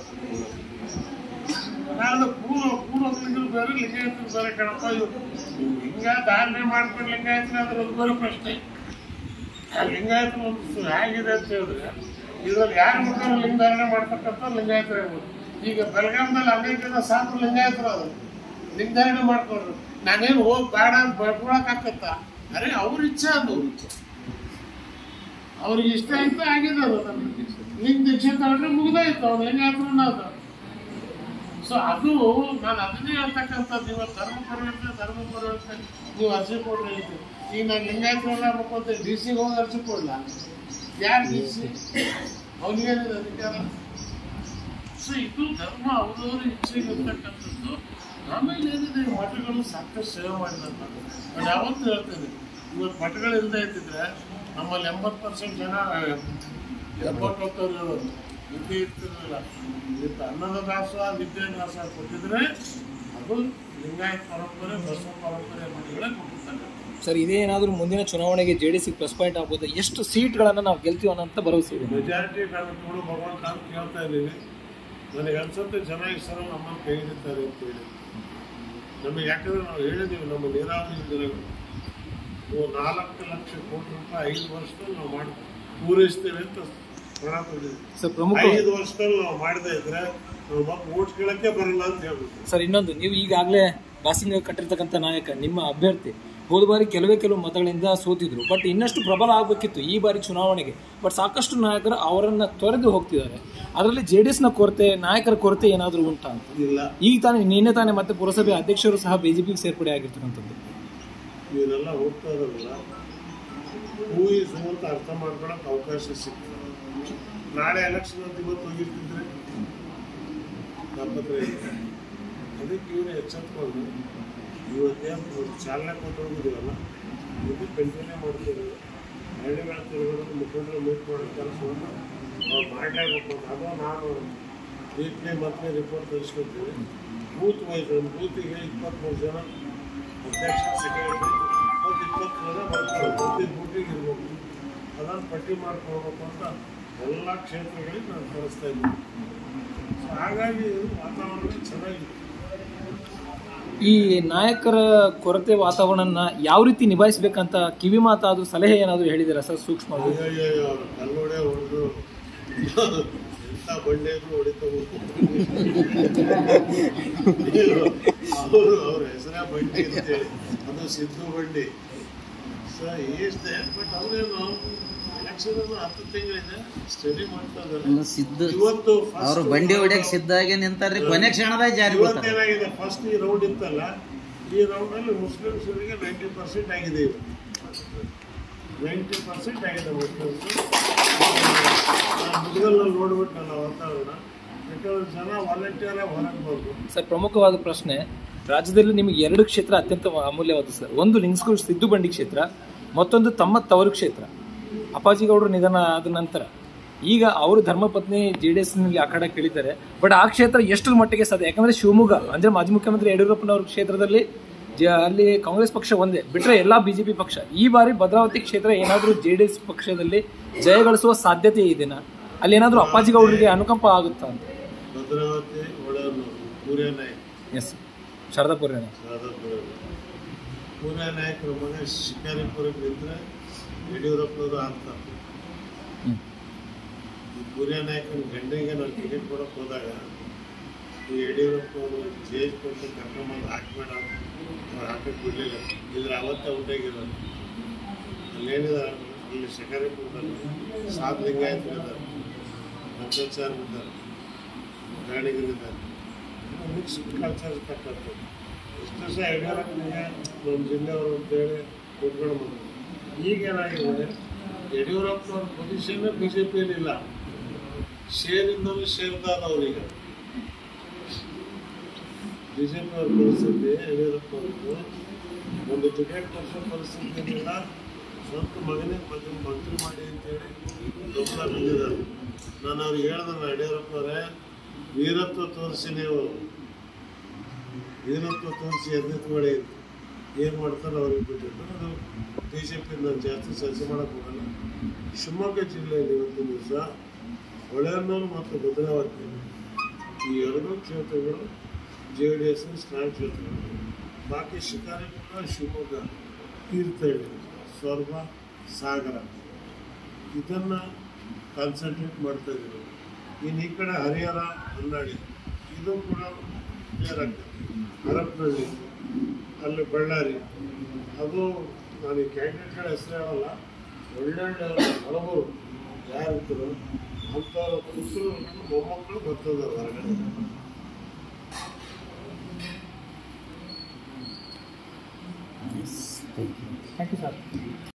[SPEAKER 2] ನಾನು ಪೂರ್ವ ಪೂರ್ವಕಲಿಂಗರು ಬೇರೆ ಲಿಂಗಾಯತರು ಬೇರೆ ಕಣಪ್ಪ ಇವ್ರು ಲಿಂಗ ಧಾರಣೆ ಮಾಡ್ಕೊಂಡು ಲಿಂಗಾಯತರು ಅದ್ರ ಒಂದು ಬೇರೆ ಪ್ರಶ್ನೆ ಆ ಲಿಂಗಾಯತರು ಒಂದು ಹೇಗಿದೆ ಅಂತ ಹೇಳಿದ್ರೆ ಇದ್ರಲ್ಲಿ ಯಾರು ಬೇಕಾದ್ರೂ ಲಿಂಗ ಧಾರಣೆ ಮಾಡ್ತಕ್ಕಂಥ ಲಿಂಗಾಯತರು ಇರ್ಬೋದು ಈಗ ಬೆಳಗಾಮದಲ್ಲಿ ಅನೇಕ ಜನ ಸಾಕು ಲಿಂಗಾಯತರು ಅದು ಲಿಂಗ ಧಾರಣೆ ಮಾಡ್ಕೊಂಡ್ರು ನಾನೇನು ಹೋಗಿ ಬೇಡ ಅಂತ ಬರ್ಕೊಳಕ್ಕಾಗತ್ತ ಅರೆ ಅವ್ರ ಇಚ್ಛೆ ಅದು ಅವ್ರಿಗೆ ಇಷ್ಟ ಆಯ್ತು ಆಗಿದೆ ಅದು ನಮ್ಗೆ ಲಿಂಗ ದೀಕ್ಷೆ ತಗೊಂಡ್ರೆ ಮುಗ್ದಾಯ್ತು ಅವ್ನು ಲಿಂಗಾಯತರು ಅದು ಸೊ ಅದು ನಾನು ಅದನ್ನೇ ಹೇಳ್ತಕ್ಕಂಥದ್ದು ಇವತ್ತು ಧರ್ಮ ಪರಿವರ್ತನೆ ಧರ್ಮ ಪರಿವರ್ತನೆ ನೀವು ಅರ್ಜಿ ಕೊಡ್ರಿ ಹೇಳ್ತೀವಿ ಈಗ ನಾನು ಲಿಂಗಾಯತರೆಲ್ಲ ಮಾಡ್ಕೊಂತ ಡಿ ಸಿಗೆ ಹೋಗಿ ಅರ್ಜಿ ಕೊಡಲ್ಲ ಯಾರು ಡಿ ಸಿ ಅವ್ನಿಗೇನಿದೆ ಅಧಿಕಾರ ಸೊ ಇದು ಧರ್ಮ ಅವ್ರವ್ರ ಇಚ್ಛೆಗೆ ಇರ್ತಕ್ಕಂಥದ್ದು ಆಮೇಲೆ ಏನಿದೆ ಈ ಮಠಗಳು ಸಾಕಷ್ಟು ಸೇವೆ ಮಾಡಿದಂತ ನಾನು ಯಾವತ್ತೂ ಹೇಳ್ತೇನೆ ಇವತ್ತು ಮಠಗಳು ಇಲ್ಲದೆ ಇದ್ದಿದ್ರೆ ನಮ್ಮಲ್ಲಿ ಎಂಬತ್ತು ಪರ್ಸೆಂಟ್ ಜನ ಎಪ್ಪತ್ತು ಹೊತ್ತವ್ರು ಇರೋದು ವಿದ್ಯೆ ಇರ್ತಿರಲಿಲ್ಲ ಇವತ್ತು ಅನ್ನದ ದಾಸೋಹ ವಿದ್ಯೆ ದಾಸೋಹ ಕೊಟ್ಟಿದ್ರೆ ಅದು ಲಿಂಗಾಯತ ಪರಂಪರೆ ಬಸವ ಪರಂಪರೆ ಮಠಗಳೇ ಕೊಟ್ಟಿರ್ತಾರೆ
[SPEAKER 1] ಸರ್ ಇದೇ ಏನಾದರೂ ಮುಂದಿನ ಚುನಾವಣೆಗೆ J D C plus point ಆಗ್ಬೋದು ಎಷ್ಟು ಸೀಟ್ಗಳನ್ನು ನಾವು ಗೆಲ್ತೀವಿ ಅನ್ನೋಂಥ ಭರವಸೆ ಇದೆ
[SPEAKER 2] ಮೆಜಾರಿಟಿ ನಾನು ಕೊಡು ಭಗವಂತ ಅಂತ ಕೇಳ್ತಾ ಇದ್ದೀನಿ ನನಗೆ ಅನ್ಸುತ್ತೆ ಜನ ಈ ಸಲ ನಮ್ಮನ್ನು ಕೈ ಹಿಡಿತಾರೆ ಅಂತ ಹೇಳಿ ನಮಗೆ ಯಾಕಂದ್ರೆ ನಾವು ಹೇಳಿದ್ದೀವಿ ನಮ್ಮ ನೀರಾವರಿ ಯೋಜನೆಗಳು ನೀವು ನಾಲ್ಕು ಲಕ್ಷ ಕೋಟಿ ರೂಪಾಯಿ ಐದು ವರ್ಷದಲ್ಲಿ ನಾವು ಮಾಡಿ ಪೂರೈಸ್ತೇವೆ ಅಂತ ಪಣ ತೊಗೊಂಡಿದ್ದೀವಿ
[SPEAKER 1] ಸರ್ ಪ್ರಮುಖ
[SPEAKER 2] ಐದು ವರ್ಷದಲ್ಲಿ ನಾವು ಮಾಡದೇ ಇದ್ರೆ ನಾವು ಮತ್ತೆ ಓಟ್ ಕೇಳಕ್ಕೆ ಬರಲ್ಲ ಅಂತ ಹೇಳ್ಬಿಟ್ಟು
[SPEAKER 1] ಸರ್ ಇನ್ನೊಂದು ನೀವು ಈಗಾಗಲೇ ಬಾಸಿಂಗ ಕಟ್ಟಿರ್ತಕ್ಕಂಥ ನಾಯಕ ನಿಮ್ಮ ಅಭ್ಯರ್ಥಿ ಹೋದ ಬಾರಿ ಕೆಲವೇ ಕೆಲವು ಮತಗಳಿಂದ ಸೋತಿದ್ರು ಬಟ್ ಇನ್ನಷ್ಟು ಪ್ರಬಲ ಆಗಬೇಕಿತ್ತು ಈ ಬಾರಿ ಚುನಾವಣೆಗೆ ಬಟ್ ಸಾಕಷ್ಟು ನಾಯಕರು ಅವರನ್ನ ತೊರೆದು ಹೋಗ್ತಿದ್ದಾರೆ ಅದರಲ್ಲಿ ಜೆ ಡಿ ಎಸ್ನ ಕೊರತೆ ನಾಯಕರ ಕೊರತೆ ಏನಾದರೂ ಉಂಟಾ ಅಂತ
[SPEAKER 2] ಇಲ್ಲ
[SPEAKER 1] ಈಗ ತಾನೇ ನಿನ್ನೆ ತಾನೇ ಮತ್ತೆ ಪುರಸಭೆ ಅಧ್ಯಕ್ಷರು ಸಹ ಬಿಜೆಪಿಗೆ ಸೇರ್ಪಡೆ ಆಗಿರ್ತಕ್ಕಂಥದ್ದು
[SPEAKER 2] ಇವರೆಲ್ಲ ಹೋಗ್ತಾ ಇರೋದಿಲ್ಲ ಊಹಿಸು ಅಂತ ಅರ್ಥ ಮಾಡ್ಕೊಳಕ್ ಅವಕಾಶ ಸಿಗ್ತದೆ ನಾಳೆ ಎಲೆಕ್ಷನ್ ಅಂತ ಇವತ್ತು ಹೋಗಿರ್ತಿದ್ರೆ ನಾಪತ್ರ ಅದಕ್ಕೆ ಇವನು ಎಚ್ಚೆತ್ಕೊಂಡು ಇವತ್ತೇ ಒಂದು ಚಾಲನೆ ಕೊಟ್ಟು ಹೋಗಿದ್ದೀವಲ್ಲ ಇದು ಕಂಟಿನ್ಯೂ ಮಾಡ್ತೀವಿ ಹಳ್ಳಿಗಳ ತಿರುಗೋದು ಮುಖಂಡರು ಮೀಟ್ ಮಾಡೋ ಕೆಲಸವನ್ನು ನಾವು ಮಾಡಲೇಬೇಕು ಅಂತ ಅದು ನಾನು ವೀಕ್ಲಿ ಮಂತ್ಲಿ ರಿಪೋರ್ಟ್ ತರಿಸ್ಕೊತೀವಿ ಬೂತ್ ವೈಸ್ ಒಂದು ಬೂತಿಗೆ ಇಪ್ಪತ್ತ್ಮೂರು ಜನ ಅಧ್ಯಕ್ಷ ಸೆಕ್ರೆಟರಿ ಮತ್ತು ಇಪ್ಪತ್ತು ಜನ ಬರ್ತಾರೆ ಪ್ರತಿ ಬೂಟಿಗೆ ಇರ್ಬೇಕು ಅದನ್ನು ಪಟ್ಟಿ ಮಾಡ್ಕೊಳ್ಬೇಕು ಅಂತ ಎಲ್ಲ ಕ್ಷೇತ್ರಗಳಿಗೆ ನಾನು ಕಳಿಸ್ತಾ ಇದ್ದೀನಿ ಸೊ ಹಾಗಾಗಿ ವಾತಾವರಣ ಚೆನ್ನಾಗಿದೆ
[SPEAKER 1] ಈ ನಾಯಕರ ಕೊರತೆ ವಾತಾವರಣನ ಯಾವ ರೀತಿ ನಿಭಾಯಿಸಬೇಕಂತ ಕಿವಿ ಮಾತಾದ್ರೂ ಸಲಹೆ ಏನಾದರೂ ಹೇಳಿದ್ದೀರಾ ಸರ್ ಸೂಕ್ಷ್ಮವಾಗಿ
[SPEAKER 2] ಅಯ್ಯಯ್ಯೋ ಕಲ್ಲೋಡೆ ಹೊಡೆದು ಎಂಥ ಬಂಡೆ ಇದ್ರು ಹೊಡಿತಾ ಅವರು ಅವ್ರ ಹೆಸರೇ ಬಂಡಿ ಅಂತೇಳಿ ಅದು ಸಿದ್ದು ಬಂಡಿ ಸೊ ಈಸ್ದೆ ಬಟ್ ಅವರೇನು ಎಲೆಕ್ಷನ್ ಹತ್ತು ತಿಂಗಳಿದೆ ಸ್ಟಡಿ ಮಾಡ್ತಾ ಇದ್ದಾರೆ
[SPEAKER 5] ಸಿದ್ಧ
[SPEAKER 2] ಇವತ್ತು
[SPEAKER 5] ಅವ್ರು ಬಂಡಿ ಹೊಡ್ಯಕ್ ಸಿದ್ಧ ಆಗಿ ನಿಂತಾರ್ರಿ ಕೊನೆ ಕ್ಷಣದಾಗ ಜಾರಿ ಬರ್ತಾರೆ
[SPEAKER 2] ಇವತ್ತೇನಾಗಿದೆ ಫಸ್ಟ್ ಈ ರೌಂಡ್ ಇತ್ತಲ್ಲ ಈ ರೌಂಡಲ್ಲಿ ಮುಸ್ಲಿಮ್ಸರಿಗೆ ನೈಂಟಿ ಪರ್ಸೆಂಟ್ ಆಗಿದೆ ಇವು ನೈಂಟಿ ಪರ್ಸೆಂಟ್ ಆಗಿದೆ ಮುಸ್ಲಿಮ್ಸು ಮುದ್ಗಲ್ನಲ್ಲಿ ನೋಡ್ಬಿಟ್ಟಲ್ಲ ವಾತಾವರಣ ಯಾಕಂದ್ರೆ ಜನ ವಾಲಂಟಿಯರ್ ಹೊರಗೆ ಬಂದು
[SPEAKER 1] ಸರ್ ಪ್ರಮುಖವಾದ ಪ್ರಶ್ನೆ ರಾಜ್ಯದಲ್ಲಿ ನಿಮಗೆ ಎರಡು ಕ್ಷೇತ್ರ ಅತ್ಯಂತ ಅಮೂಲ್ಯವಾದ ಸರ್ ಒಂದು ಲಿಂಗ್ಸ್ಕೂಲ್ ಸಿದ್ದು ಬಂಡಿ ಕ್ಷೇತ್ರ ಮತ್ತೊಂದು ತಮ್ಮ ತವರು ಕ್ಷೇತ್ರ ಅಪ್ಪಾಜಿಗೌಡರು ನಿಧನ ಆದ ನಂತರ ಈಗ ಅವರು ಧರ್ಮಪತ್ನಿ ಜೆ ಡಿ ಎಸ್ನಲ್ಲಿ ಆ ಕಡೆ ಕೇಳಿದ್ದಾರೆ ಬಟ್ ಆ ಕ್ಷೇತ್ರ ಎಷ್ಟರ ಮಟ್ಟಿಗೆ ಸಾಧ್ಯ ಯಾಕಂದ್ರೆ ಶಿವಮೊಗ್ಗ ಅಂದ್ರೆ ಮಾಜಿ ಮುಖ್ಯಮಂತ್ರಿ ಯಡಿಯೂರಪ್ಪನವ್ರ ಕ್ಷೇತ್ರದಲ್ಲಿ ಜ ಅಲ್ಲಿ ಕಾಂಗ್ರೆಸ್ ಪಕ್ಷ ಒಂದೇ ಬಿಟ್ಟರೆ ಎಲ್ಲ ಬಿಜೆಪಿ ಪಕ್ಷ ಈ ಬಾರಿ ಭದ್ರಾವತಿ ಕ್ಷೇತ್ರ ಏನಾದರೂ ಜೆ ಡಿ ಎಸ್ ಪಕ್ಷದಲ್ಲಿ ಜಯಗಳಿಸುವ ಸಾಧ್ಯತೆ ಇದೆನಾ ಅಲ್ಲಿ ಏನಾದರೂ ಅಪ್ಪಾಜಿಗೌಡರಿಗೆ ಅನುಕಂಪ ಆಗುತ್ತಾ ಅಂತ
[SPEAKER 2] ಭದ್ರಾವತಿ ಒಳನು ಸೂರ್ಯ ನಾಯಕ್
[SPEAKER 1] ಎಸ್ ಶಾರದಾಪುರ
[SPEAKER 2] ಶಾರದಾಪುರ ಸೂರ್ಯ ನಾಯಕರ ಮಗ ಶಿಕಾರಿಪುರಕ್ಕೆ ನಿಂತರೆ ಯಡಿಯೂರಪ್ಪನವರು ಆಗ್ತಾರೆ
[SPEAKER 1] ಹ್ಮ್.
[SPEAKER 2] ಈ ಸೂರ್ಯ ನಾಯಕನ ಗಂಡನಿಗೆ ನಾವು ಟಿಕೆಟ್ ಕೊಡಕ್ಕೆ ಹೋದಾಗ ಈ ಯಡಿಯೂರಪ್ಪನವರು ಜೇಜ್ ಕೊಟ್ಟು ಕರ್ಕೊಂಬಂದು ಹಾಕ್ಬೇಡ ಅವ್ರು ಹಾಕಕ್ಕೆ ಬಿಡಲಿಲ್ಲ ಇದ್ರ ಅವತ್ತೇ ಉಂಟಾಗಿರೋದು ಅಲ್ಲೇನಿದೆ ಅಲ್ಲಿ ಶಿಕಾರಿಪುರದಲ್ಲಿ ಸಾತ್ ಲಿಂಗಾಯತರಿದ್ದಾರೆ ಭ್ರಷ್ಟಾಚಾರರಿದ್ದಾರೆ ಗಾಣಿಗರಿದ್ದಾರೆ ಮಿಕ್ಸ್ ಕಲ್ಚರ್ ಇರ್ತಕ್ಕಂಥದ್ದು ಇಷ್ಟು ದಿವಸ ಯಡಿಯೂರಪ್ಪನಿಗೆ ನಮ್ಮ ಜಿಲ್ಲೆಯವರು ಅಂತೇಳಿ ಕೂತ್ಕೊಂಡು ಬಂದರು ಈಗೇನಾಗಿದೆ ಯಡಿಯೂರಪ್ಪನವ್ರ ಪೊಸಿಷನ್ ಬಿಜೆಪಿಯಲ್ಲಿಲ್ಲ ಶೇರಿಂದಲೂ ಶೇರ್ದಾರ ಅವರಿಗೆ ಬಿಜೆಪಿ ಅವ್ರ ಪರಿಸ್ಥಿತಿ ಯಡಿಯೂರಪ್ಪ ಅವ್ರದ್ದು ಒಂದು ಟಿಕೆಟ್ ಕೊಡಿಸೋ ಪರಿಸ್ಥಿತಿ ಏನಿಲ್ಲ ಸ್ವಂತ ಮಗನೇ ಮಂತ್ರಿ ಮಂತ್ರಿ ಮಾಡಿ ಅಂತೇಳಿ ಬೆಂಬಲ ಬಿದ್ದಿದ್ದಾರೆ ನಾನು ಅವ್ರಿಗೆ ಹೇಳ್ದಲ್ಲ ಯಡಿಯೂರಪ್ಪನವರೇ ವೀರತ್ವ ತೋರಿಸಿ ನೀವು ವೀರತ್ವ ತೋರಿಸಿ ಎದ್ನೆತ್ ಮಾಡಿ ಏನು ಮಾಡ್ತಾರೋ ಅವ್ರಿಗೆ ಬಿಟ್ಟಿದ್ದು ಅದು ಬಿ ಜೆ ಪಿ ನಾನು ಜಾಸ್ತಿ ಚರ್ಚೆ ಮಾಡೋಕ್ಕೆ ಹೋಗಲ್ಲ ಶಿವಮೊಗ್ಗ ಜಿಲ್ಲೆಯಲ್ಲಿ ಇವತ್ತಿನ ದಿವಸ ಹೊಳೆಹೊನ್ನೂರು ಮತ್ತು ಭದ್ರಾವತಿ ಈ ಎರಡೂ ಕ್ಷೇತ್ರಗಳು ಜೆ ಡಿ ಎಸ್ ಸ್ಟ್ರಾಂಗ್ ಕ್ಷೇತ್ರಗಳು ಬಾಕಿ ಶಿಕಾರಿಪುರ ಶಿವಮೊಗ್ಗ ತೀರ್ಥಹಳ್ಳಿ ಸ್ವರ್ಗ ಸಾಗರ ಇದನ್ನು ಕಾನ್ಸಂಟ್ರೇಟ್ ಮಾಡ್ತಾ ಇದ್ದೀವಿ ಇನ್ನು ಈ ಕಡೆ ಹರಿಹರ ಹೊನ್ನಾಳಿ ಇದು ಕೂಡ ಕ್ಲಿಯರ್ ಆಗ್ತದೆ ಹರಪನಹಳ್ಳಿ ಅಲ್ಲಿ ಬಳ್ಳಾರಿ ಅದು ನಾನು ಈ ಕ್ಯಾಂಡಿಡೇಟ್ಗಳ ಹೆಸರು ಹೇಳಲ್ಲ ಒಳ್ಳೊಳ್ಳೆ ಹಲವರು ಯಾರಿರ್ತಾರೋ ಅಂಥವ್ರ ಪುತ್ರರು ಮೊಮ್ಮಕ್ಕಳು ಬರ್ತದೆ ಹೊರಗಡೆ
[SPEAKER 4] ಥ್ಯಾಂಕ್ ಯು ಸರ್